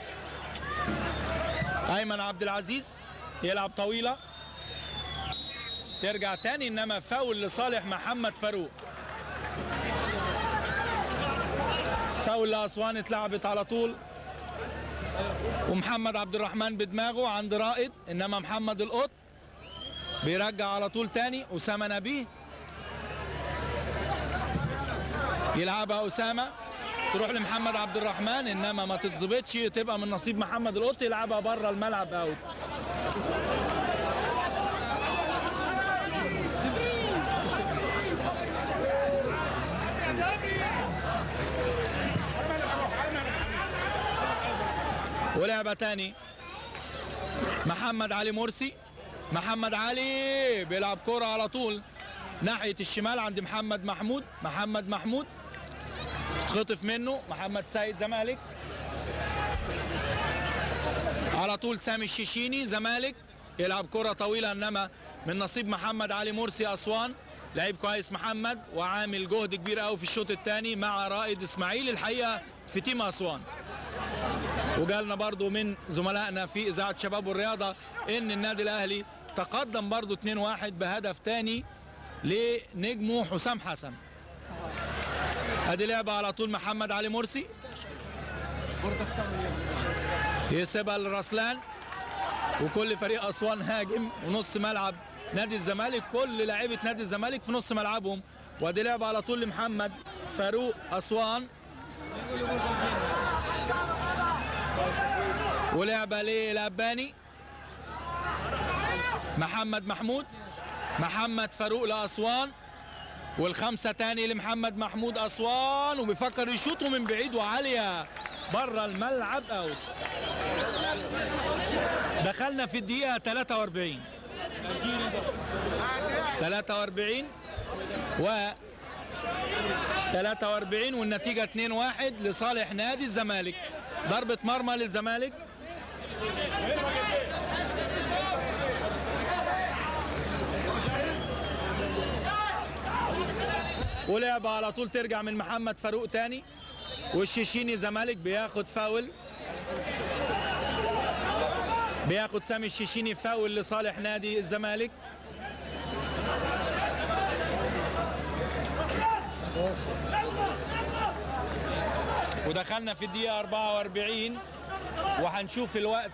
ايمن عبد العزيز يلعب طويله ترجع تاني انما فاول لصالح محمد فاروق فاول لاسوان اتلعبت على طول ومحمد عبد الرحمن بدماغه عند رائد انما محمد القط بيرجع على طول تاني اسامه نبيه يلعبها اسامه تروح لمحمد عبد الرحمن انما ما تتظبطش تبقى من نصيب محمد القط يلعبها بره الملعب اوت ولعبه تاني محمد علي مرسي محمد علي بيلعب كرة على طول ناحية الشمال عند محمد محمود محمد محمود تتخطف منه محمد سيد زمالك طول سامي الشيشيني زمالك يلعب كرة طويلة انما من نصيب محمد علي مرسي اسوان لعيب كويس محمد وعامل جهد كبير قوي في الشوط الثاني مع رائد اسماعيل الحقيقة في تيم اسوان وجالنا برضو من زملائنا في اذاعة شباب والرياضة ان النادي الاهلي تقدم برضو 2-1 بهدف تاني لنجمه حسام حسن ادي لعبة على طول محمد علي مرسي يسيبها لرسلان وكل فريق اسوان هاجم ونص ملعب نادي الزمالك كل لاعيبه نادي الزمالك في نص ملعبهم وادي لعبه على طول لمحمد فاروق اسوان ولعبه للاباني محمد محمود محمد فاروق لاسوان والخمسه تاني لمحمد محمود اسوان وبيفكر يشوطه من بعيد وعاليه بره الملعب اوت دخلنا في الدقيقه 43 43 و 43 والنتيجة 2-1 لصالح نادي الزمالك ضربة مرمى للزمالك ولعبة على طول ترجع من محمد فاروق تاني والشيشيني زمالك بياخد فاول بياخد سامي الشيشيني فاول لصالح نادي الزمالك ودخلنا في الدقيقة 44 وهنشوف الوقت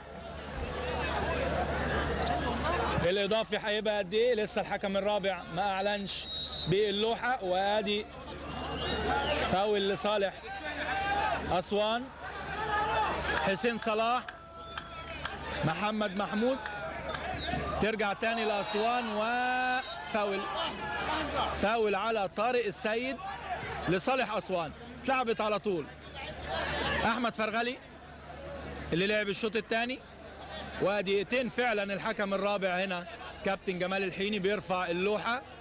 الإضافي هيبقى قد إيه لسه الحكم الرابع ما أعلنش باللوحة وادي فاول لصالح أسوان حسين صلاح محمد محمود ترجع تاني لأسوان وفاول فاول على طارق السيد لصالح أسوان اتلعبت على طول أحمد فرغلي اللي لعب الشوط الثاني ودقيقتين فعلا الحكم الرابع هنا كابتن جمال الحيني بيرفع اللوحة